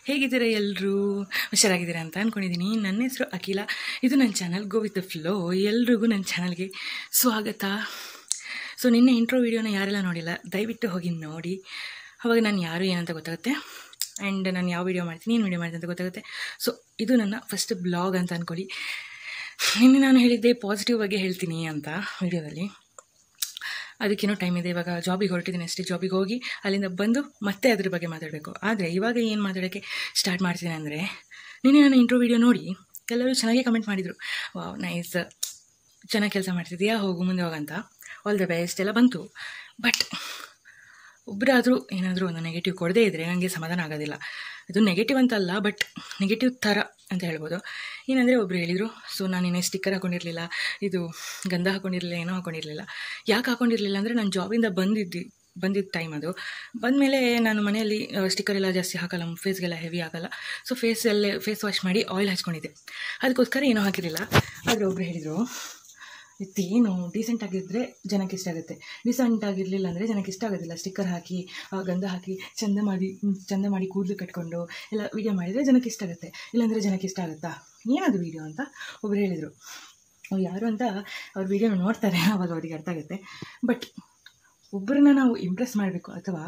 ಹೇಗಿದ್ದೀರಾ ಎಲ್ಲರೂ ಹುಷಾರಾಗಿದ್ದೀರಾ ಅಂತ ಅಂದ್ಕೊಂಡಿದ್ದೀನಿ ನನ್ನ ಹೆಸರು ಅಖಿಲ ಇದು ನನ್ನ channel go with the flow ಎಲ್ರಿಗೂ ನನ್ನ ಚಾನಲ್ಗೆ ಸ್ವಾಗತ ಸೊ ನಿನ್ನೆ ಇಂಟ್ರೋ ವೀಡಿಯೋನ ಯಾರೆಲ್ಲ ನೋಡಿಲ್ಲ ದಯವಿಟ್ಟು ಹೋಗಿ ನೋಡಿ ಅವಾಗ ನಾನು ಯಾರು ಏನಂತ ಗೊತ್ತಾಗುತ್ತೆ ಆ್ಯಂಡ್ ನಾನು ಯಾವ ವೀಡಿಯೋ ಮಾಡ್ತೀನಿ ಏನು ವೀಡಿಯೋ ಮಾಡ್ತೀನಿ ಅಂತ ಗೊತ್ತಾಗುತ್ತೆ ಸೊ ಇದು ನನ್ನ ಫಸ್ಟ್ ಬ್ಲಾಗ್ ಅಂತ ಅಂದ್ಕೊಳ್ಳಿ ನಿನ್ನೆ ನಾನು ಹೇಳಿದ್ದೆ ಪಾಸಿಟಿವ್ ಬಗ್ಗೆ ಹೇಳ್ತೀನಿ ಅಂತ ವೀಡಿಯೋದಲ್ಲಿ ಅದಕ್ಕೇನೋ ಟೈಮ್ ಇದೆ ಇವಾಗ ಜಾಬಿಗೆ ಹೊರಟಿದ್ದೀನಿ ಅಷ್ಟೇ ಜಾಬಿಗೆ ಹೋಗಿ ಅಲ್ಲಿಂದ ಬಂದು ಮತ್ತೆ ಅದ್ರ ಬಗ್ಗೆ ಮಾತಾಡಬೇಕು ಆದರೆ ಇವಾಗ ಏನು ಮಾತಾಡೋಕ್ಕೆ ಸ್ಟಾರ್ಟ್ ಮಾಡ್ತೀನಿ ಅಂದರೆ ನಿನ್ನೆ ನಾನು ಇಂಟ್ರೋ ವೀಡಿಯೋ ನೋಡಿ ಎಲ್ಲರೂ ಚೆನ್ನಾಗೇ ಕಮೆಂಟ್ ಮಾಡಿದರು ವಾವ್ ನೈಸ್ ಚೆನ್ನಾಗಿ ಕೆಲಸ ಮಾಡ್ತಿದ್ದೀಯಾ ಹೋಗು ಮುಂದೆ ಹೋಗಂತ ಆಲ್ ದ ಬೆಸ್ಟ್ ಎಲ್ಲ ಬಂತು ಬಟ್ ಒಬ್ಬರಾದರೂ ಏನಾದರೂ ಒಂದು ನೆಗೆಟಿವ್ ಕೊಡದೇ ಇದ್ದರೆ ನನಗೆ ಸಮಾಧಾನ ಆಗೋದಿಲ್ಲ ಇದು ನೆಗೆಟಿವ್ ಅಂತಲ್ಲ ಬಟ್ ನೆಗೆಟಿವ್ ಥರ ಅಂತ ಹೇಳ್ಬೋದು ಏನಂದರೆ ಒಬ್ಬರು ಹೇಳಿದರು ಸೊ ನಾನು ಇನ್ನೇ ಸ್ಟಿಕ್ಕರ್ ಹಾಕೊಂಡಿರಲಿಲ್ಲ ಇದು ಗಂಧ ಹಾಕೊಂಡಿರಲಿಲ್ಲ ಏನೋ ಹಾಕೊಂಡಿರಲಿಲ್ಲ ಯಾಕೆ ಹಾಕೊಂಡಿರಲಿಲ್ಲ ಅಂದರೆ ನಾನು ಜಾಬಿಂದ ಬಂದಿದ್ದು ಬಂದಿದ್ದ ಟೈಮ್ ಅದು ಬಂದಮೇಲೆ ನಾನು ಮನೆಯಲ್ಲಿ ಸ್ಟಿಕ್ಕರ್ ಎಲ್ಲ ಜಾಸ್ತಿ ಹಾಕಲ್ಲ ಫೇಸ್ಗೆಲ್ಲ ಹೆವಿ ಆಗಲ್ಲ ಸೊ ಫೇಸಲ್ಲೇ ಫೇಸ್ ವಾಶ್ ಮಾಡಿ ಆಯಿಲ್ ಹಚ್ಕೊಂಡಿದ್ದೆ ಅದಕ್ಕೋಸ್ಕರ ಏನೂ ಹಾಕಿರಲಿಲ್ಲ ಆದರೆ ಒಬ್ಬರು ಹೇಳಿದರು ಇದೇನು ಡೀಸೆಂಟ್ ಆಗಿದ್ದರೆ ಜನಕ್ಕೆ ಇಷ್ಟ ಆಗುತ್ತೆ ಡೀಸೆಂಟ್ ಆಗಿರಲಿಲ್ಲ ಅಂದರೆ ಜನಕ್ಕೆ ಇಷ್ಟ ಆಗೋದಿಲ್ಲ ಸ್ಟಿಕ್ಕರ್ ಹಾಕಿ ಆ, ಗಂಧ ಹಾಕಿ ಚಂದ ಮಾಡಿ ಹ್ಮ್, ಚಂದ ಮಾಡಿ ಕೂದಲು ಕಟ್ಕೊಂಡು ಎಲ್ಲ ವೀಡಿಯೋ ಮಾಡಿದರೆ ಜನಕ್ಕೆ ಇಷ್ಟ ಆಗುತ್ತೆ ಇಲ್ಲಾಂದರೆ ಜನಕ್ಕೆ ಇಷ್ಟ ಆಗುತ್ತಾ ಏನದು ವೀಡಿಯೋ ಅಂತ ಒಬ್ರು ಹೇಳಿದರು ಅವ್ರು ಯಾರು ಅಂತ ಅವ್ರ ವೀಡಿಯೋನ ನೋಡ್ತಾರೆ ಆವಾಗ ಅವರಿಗೆ ಅರ್ಥ ಆಗುತ್ತೆ ಬಟ್ ಒಬ್ಬರನ್ನ ನಾವು ಇಂಪ್ರೆಸ್ ಮಾಡಬೇಕು ಅಥವಾ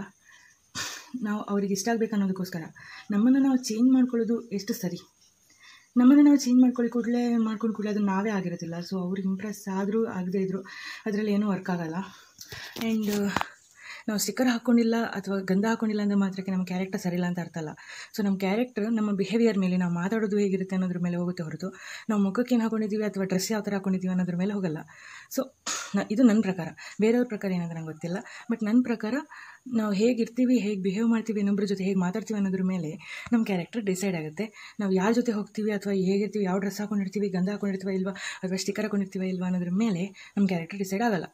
ನಾವು ಅವ್ರಿಗೆ ಇಷ್ಟ ಆಗಬೇಕು ಅನ್ನೋದಕ್ಕೋಸ್ಕರ ನಮ್ಮನ್ನು ನಾವು ಚೇಂಜ್ ಮಾಡ್ಕೊಳ್ಳೋದು ಎಷ್ಟು ಸರಿ ನಮ್ಮನ್ನು ನಾವು ಚೇಂಜ್ ಮಾಡ್ಕೊಳ್ಳಿ ಕೂಡಲೇ ಮಾಡ್ಕೊಂಡು ಕೂಡಲೇ ಅದು ನಾವೇ ಆಗಿರೋದಿಲ್ಲ ಸೊ ಅವ್ರಿಗೆ ಇಂಪ್ರೆಸ್ ಆದರೂ ಆಗದೇ ಇದ್ದರೂ ಅದರಲ್ಲಿ ಏನೂ ವರ್ಕ್ ಆಗಲ್ಲ ಆ್ಯಂಡ್ ನಾವು ಸ್ಟಿಕ್ಕರ್ ಹಾಕ್ಕೊಂಡಿಲ್ಲ ಅಥವಾ ಗಂಧ ಹಾಕ್ಕೊಂಡಿಲ್ಲ ಅಂದರೆ ಮಾತ್ರಕ್ಕೆ ನಮ್ಮ ಕ್ಯಾರೆಕ್ಟರ್ ಸರಿಯಿಲ್ಲ ಅಂತ ಅರ್ಥ ಅಲ್ಲ ಸೊ ನಮ್ಮ ಕ್ಯಾರೆಕ್ಟರ್ ನಮ್ಮ ಬಿಹೇವಿಯರ್ ಮೇಲೆ ನಾವು ಮಾತಾಡೋದು ಹೇಗಿರುತ್ತೆ ಅನ್ನೋದ್ರ ಮೇಲೆ ಹೋಗುತ್ತೆ ಹೊರತು ನಾವು ಮುಖಕ್ಕೆ ಏನು ಹಾಕೊಂಡಿದ್ದೀವಿ ಅಥವಾ ಡ್ರೆಸ್ ಯಾವ ಥರ ಹಾಕೊಂಡಿದ್ದೀವಿ ಅನ್ನೋದ್ರ ಮೇಲೆ ಹೋಗಲ್ಲ ಸೊ ಇದು ನನ್ನ ಪ್ರಕಾರ ಬೇರೆಯವ್ರ ಪ್ರಕಾರ ಏನಂದ್ರೆ ನಂಗೆ ಗೊತ್ತಿಲ್ಲ ಬಟ್ ನನ್ನ ಪ್ರಕಾರ ನಾವು ಹೇಗಿರ್ತೀವಿ ಹೇಗೆ ಬಿಹೇವ್ ಮಾಡ್ತೀವಿ ಇನ್ನೊಬ್ಬರ ಜೊತೆ ಹೇಗೆ ಮಾತಾಡ್ತೀವಿ ಅನ್ನೋದ್ರ ಮೇಲೆ ನಮ್ಮ ಕ್ಯಾರೆಕ್ಟರ್ ಡಿಸೈಡ್ ಆಗುತ್ತೆ ನಾವು ಯಾರ ಜೊತೆ ಹೋಗ್ತೀವಿ ಅಥವಾ ಹೇಗಿರ್ತೀವಿ ಯಾವ ಡ್ರೆಸ್ ಹಾಕೊಂಡಿರ್ತೀವಿ ಗಂಧ ಹಾಕೊಂಡಿರ್ತೀವ ಇಲ್ವಾ ಅಥವಾ ಸ್ಟಿಕ್ಕರ್ ಹಾಕೊಂಡಿರ್ತೀವ ಇಲ್ವಾ ಅನ್ನೋದ್ರ ಮೇಲೆ ನಮ್ಮ ಕ್ಯಾರೆಕ್ಟರ್ ಡಿಸೈಡ್ ಆಗಲ್ಲ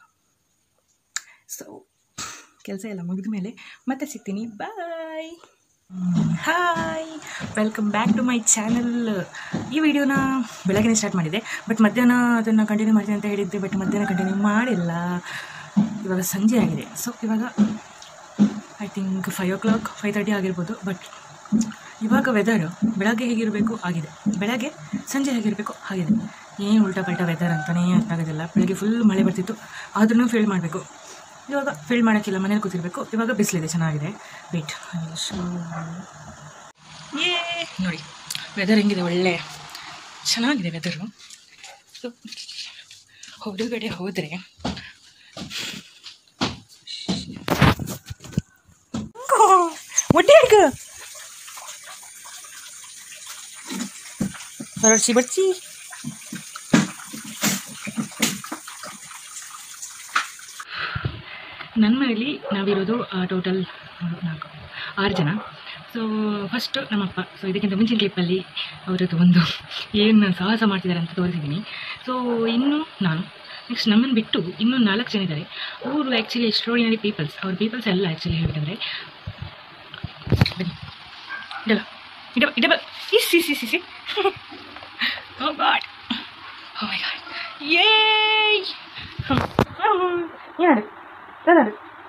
ಸೊ ಕೆಲಸ ಎಲ್ಲ ಮುಗಿದ ಮೇಲೆ ಮತ್ತೆ ಸಿಗ್ತೀನಿ bye hi welcome back to my channel ಈ ವಿಡಿಯೋನ ಬೆಳಗ್ಗೆ ಸ್ಟಾರ್ಟ್ ಮಾಡಿದೆ ಬಟ್ ಮಧ್ಯಾಹ್ನ ಅದನ್ನು ಕಂಟಿನ್ಯೂ ಮಾಡ್ತೀನಿ ಅಂತ ಹೇಳಿದ್ದೆ ಬಟ್ ಮಧ್ಯಾಹ್ನ ಕಂಟಿನ್ಯೂ ಮಾಡಿಲ್ಲ ಇವಾಗ ಸಂಜೆ ಆಗಿದೆ ಸೊ ಇವಾಗ I think five o'clock five thirty ಆಗಿರ್ಬೋದು ಬಟ್ ಇವಾಗ ವೆದರ್ ಬೆಳಗ್ಗೆ ಹೇಗಿರಬೇಕು ಆಗಿದೆ ಬೆಳಗ್ಗೆ ಸಂಜೆ ಹೇಗಿರಬೇಕು ಆಗಿದೆ ಏನು ಉಲ್ಟಾ ಪಲ್ಟಾ ವೆದರ್ ಅಂತಲೇ ಅರ್ಥ ಆಗೋದಿಲ್ಲ ಬೆಳಗ್ಗೆ ಫುಲ್ ಮಳೆ ಬರ್ತಿತ್ತು ಆದ್ರೂ ಫೀಲ್ ಮಾಡಬೇಕು ಇವಾಗ ಫೀಲ್ ಮಾಡೋಕ್ಕಿಲ್ಲ ಮನೇಲಿ ಕೂತಿರ್ಬೇಕು ಇವಾಗ ಬಿಸಿಲಿದೆ ಚೆನ್ನಾಗಿದೆ ವೇಟ್ ಏ ನೋಡಿ ವೆದರ್ ಹೆಂಗಿದೆ ಒಳ್ಳೆ ಚೆನ್ನಾಗಿದೆ ವೆದರು ಸೊ ಹೊರಗಡೆ ಹೋದರೆ ಒಟ್ಟೆ ಹಿಡ್ಕ ಹೊರಡ್ಸಿ ಬಡ್ಸಿ ನನ್ನ ಮನೇಲಿ ನಾವಿರೋದು ಟೋಟಲ್ ನಾಲ್ಕು ಆರು ಜನ ಸೊ ಫಸ್ಟ್ ನಮ್ಮಪ್ಪ ಸೊ ಇದಕ್ಕಿಂತ ಮುಂಚಿನ ಕ್ಲಿಪ್ಪಲ್ಲಿ ಅವರದ್ದು ಒಂದು ಏನು ಸಾಹಸ ಮಾಡ್ತಿದ್ದಾರೆ ಅಂತ ತೋರಿಸಿದ್ದೀನಿ ಸೊ ಇನ್ನು ನಾನು ನೆಕ್ಸ್ಟ್ ನಮ್ಮನ್ನು ಬಿಟ್ಟು ಇನ್ನೂ ನಾಲ್ಕು ಜನ ಇದ್ದಾರೆ ಅವರು ಆ್ಯಕ್ಚುಲಿ ಎಕ್ಸ್ಟ್ರಾಡಿನರಿ ಪೀಪಲ್ಸ್ ಅವ್ರ ಪೀಪಲ್ಸ್ ಎಲ್ಲ ಆ್ಯಕ್ಚುಲಿ ಹೇಳಬೇಕಂದ್ರೆ ಬನ್ನಿ ಇಡಲ್ಲ ಇಡ ಇಡಬ is is is is oh God oh my God ಏಯ್ ಏನಾಡು ಏನಾಡು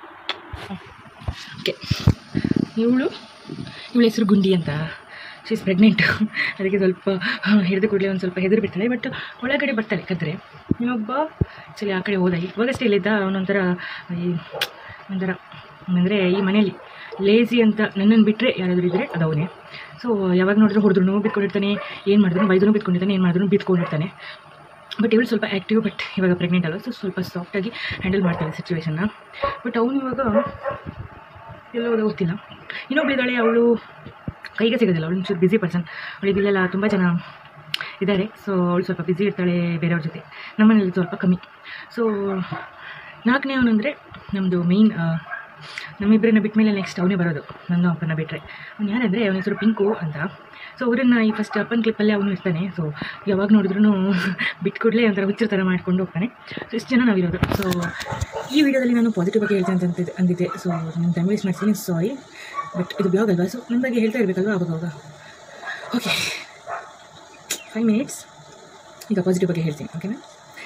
ಓಕೆ ಇವಳು ಇವಳ ಹೆಸರು ಗುಂಡಿ ಅಂತ ಶೀಸ್ ಪ್ರೆಗ್ನೆಂಟು ಅದಕ್ಕೆ ಸ್ವಲ್ಪ ಹಿಡಿದು ಕೂಡಲೇ ಒಂದು ಸ್ವಲ್ಪ ಹೆದರು ಬಿಡ್ತಾಳೆ ಬಟ್ ಒಳಗಡೆ ಬರ್ತಾಳೆ ಕದ್ರೆ ಇನ್ನೊಬ್ಬ ಆ್ಯಕ್ಚುಲಿ ಆ ಕಡೆ ಹೋದ ಇವಾಗಷ್ಟೇ ಇಲ್ಲಿದ್ದ ಅವನೊಂಥರ ಈ ಒಂಥರ ಅಂದರೆ ಈ ಮನೇಲಿ ಲೇಜಿ ಅಂತ ನನ್ನನ್ನು ಬಿಟ್ಟರೆ ಯಾರಾದರೂ ಇದ್ದರೆ ಅದು ಅವನೇ ಸೊ ಯಾವಾಗ ನೋಡಿದ್ರು ಹೊಡೆದ್ರು ಬಿತ್ಕೊಂಡಿರ್ತಾನೆ ಏನು ಮಾಡಿದ್ರು ಬೈದ್ರು ಬಿತ್ಕೊಂಡಿರ್ತಾನೆ ಏನು ಮಾಡಿದ್ರು ಬಿತ್ಕೊಂಡಿರ್ತಾನೆ ಬಟ್ ಇವಳು ಸ್ವಲ್ಪ ಆ್ಯಕ್ಟಿವ್ ಬಟ್ ಇವಾಗ ಪ್ರೆಗ್ನೆಂಟ್ ಅಲ್ಲ ಸೊ ಸ್ವಲ್ಪ ಸಾಫ್ಟಾಗಿ ಹ್ಯಾಂಡಲ್ ಮಾಡ್ತಾಳೆ ಸಿಚುವೇಶನ್ನ ಬಟ್ ಅವನು ಇವಾಗ ಎಲ್ಲೋ ಹೋದ ಗೊತ್ತಿಲ್ಲ ಇನ್ನೊಬ್ಬಳಿದ್ದಾಳೆ ಅವಳು ಕೈಗೆ ಸಿಗೋದಿಲ್ಲ ಅವಳು ಒಂಚೂರು ಬ್ಯುಸಿ ಪರ್ಸನ್ ಅವಳಿಗೆ ಇಲ್ಲೆಲ್ಲ ತುಂಬ ಜನ ಇದ್ದಾರೆ ಸೊ ಅವಳು ಸ್ವಲ್ಪ ಬ್ಯುಸಿ ಇರ್ತಾಳೆ ಬೇರೆಯವ್ರ ಜೊತೆ ನಮ್ಮನೇಲಿ ಸ್ವಲ್ಪ ಕಮ್ಮಿ ಸೊ ನಾಲ್ಕನೇ ಅವನಂದರೆ ನಮ್ಮದು ಮೇಯ್ನ್ ನಮ್ಮಿಬ್ಬರನ್ನ ಬಿಟ್ಟ ಮೇಲೆ ನೆಕ್ಸ್ಟ್ ಅವನೇ ಬರೋದು ನನ್ನ ಅಪ್ಪನ ಬಿಟ್ಟರೆ ಅವ್ನು ಯಾರಂದರೆ ಅವನ ಹೆಸರು ಪಿಂಕು ಅಂತ ಸೊ ಅವರನ್ನು ಈ ಫಸ್ಟ್ ಅಪ್ಪನ ಕ್ಲಿಪ್ಪಲ್ಲೇ ಅವನು ಇರ್ತಾನೆ ಸೊ ಯಾವಾಗ ನೋಡಿದ್ರೂ ಬಿಟ್ಕೊಡ್ಲೇ ಒಂಥರ ಹುಚ್ಚರ ಥರ ಮಾಡ್ಕೊಂಡು ಹೋಗ್ತಾನೆ ಸೊ ಇಷ್ಟು ಜನ ನಾವಿರೋದು ಸೊ ಈ ವಿಡಿಯೋದಲ್ಲಿ ನಾನು ಪಾಸಿಟಿವ್ ಬಗ್ಗೆ ಹೇಳ್ತೇನೆ ಅಂತ ಅಂತಿದ್ದೆ- ಅಂದಿದ್ದೆ ಸೊ ನಾನು ಟೈಮ್ ವೇಸ್ಟ್ ಮಾಡ್ತೀನಿ ಸಾರಿ ಬಟ್ ಇದು ಬ್ಲಾಗ್ ಅಲ್ವಾ ಸೊ ನನ್ನ ಬಗ್ಗೆ ಹೇಳ್ತಾ ಇರಬೇಕಲ್ವ ಅವಾಗ ಅವಾಗ ಓಕೆ ಫೈವ್ ಮಿನಿಟ್ಸ್ ಈಗ ಪಾಸಿಟಿವ್ ಬಗ್ಗೆ ಹೇಳ್ತೀನಿ ಓಕೆನಾ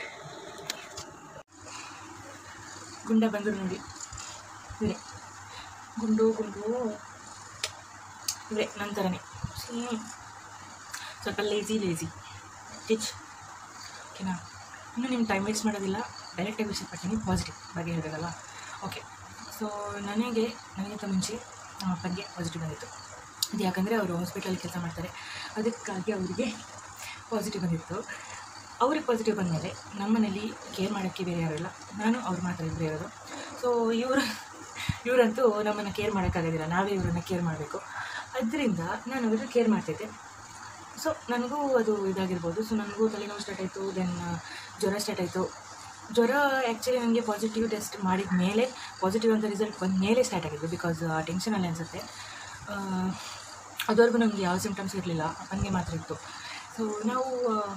ಗುಂಡ ಬಂದರು ನೋಡಿ ಇದೆ ಗುಂಡು ಗುಂಡು ಇವರೇ ನನ್ನ ಥರನೇ ಸೇಮ್ ಸ್ವಲ್ಪ ಲೇಜಿ ಲೇಜಿ ಟಿಚ್ ಓಕೆನಾ ಇನ್ನು ನಿಮ್ಮ ಟೈಮ್ ವೇಸ್ಟ್ ಮಾಡೋದಿಲ್ಲ ಡೈರೆಕ್ಟಾಗಿ ವಿಷಯ ಪಡ್ತೀನಿ ಪಾಸಿಟಿವ್ ಬಗ್ಗೆ ಹೇಳಿರಲ್ಲ ಓಕೆ ಸೊ ನನಗೆ ನನಗಿಂತ ಮುಂಚೆ ನಮ್ಮ ಅಪ್ಪನಿಗೆ ಪಾಸಿಟಿವ್ ಬಂದಿತ್ತು ಅದು ಯಾಕಂದರೆ ಅವರು ಹಾಸ್ಪಿಟಲಲ್ಲಿ ಕೆಲಸ ಮಾಡ್ತಾರೆ ಅದಕ್ಕಾಗಿ ಅವರಿಗೆ ಪಾಸಿಟಿವ್ ಬಂದಿತ್ತು ಅವ್ರಿಗೆ ಪಾಸಿಟಿವ್ ಬಂದಮೇಲೆ ನಮ್ಮನೇಲಿ ಕೇರ್ ಮಾಡೋಕ್ಕೆ ಬೇರೆ ಯಾರೂ ಇಲ್ಲ ನಾನು ಅವ್ರು ಮಾತ್ರ ಇಬ್ಬರು ಇರೋದು ಸೊ ಇವರು ಇವರಂತೂ ನಮ್ಮನ್ನು ಕೇರ್ ಮಾಡೋಕ್ಕಾಗೋದಿಲ್ಲ ನಾವೇ ಇವರನ್ನು ಕೇರ್ ಮಾಡಬೇಕು ಅದರಿಂದ ನಾನು ಅವ್ರನ್ನ ಕೇರ್ ಮಾಡ್ತಿದ್ದೆ ಸೊ ನನಗೂ ಅದು ಇದಾಗಿರ್ಬೋದು ಸೊ ನನಗೂ ತಲೆನೋವು ಸ್ಟಾರ್ಟ್ ಆಯಿತು ದೆನ್ ಜ್ವರ ಸ್ಟಾರ್ಟ್ ಆಯಿತು ಜ್ವರ ಆ್ಯಕ್ಚುಲಿ ನನಗೆ ಪಾಸಿಟಿವ್ ಟೆಸ್ಟ್ ಮಾಡಿದ ಮೇಲೆ ಪಾಸಿಟಿವ್ ಅಂತ ರಿಸಲ್ಟ್ ಬಂದ ಮೇಲೆ ಸ್ಟಾರ್ಟ್ ಆಗಿದ್ದು ಬಿಕಾಸ್ ಟೆನ್ಷನಲ್ಲಿ ಅನಿಸುತ್ತೆ ಅದುವರೆಗೂ ನಮಗೆ ಯಾವ ಸಿಮ್ಟಮ್ಸ್ ಇರಲಿಲ್ಲ ನನಗೆ ಮಾತ್ರ ಇತ್ತು ಸೊ ನಾವು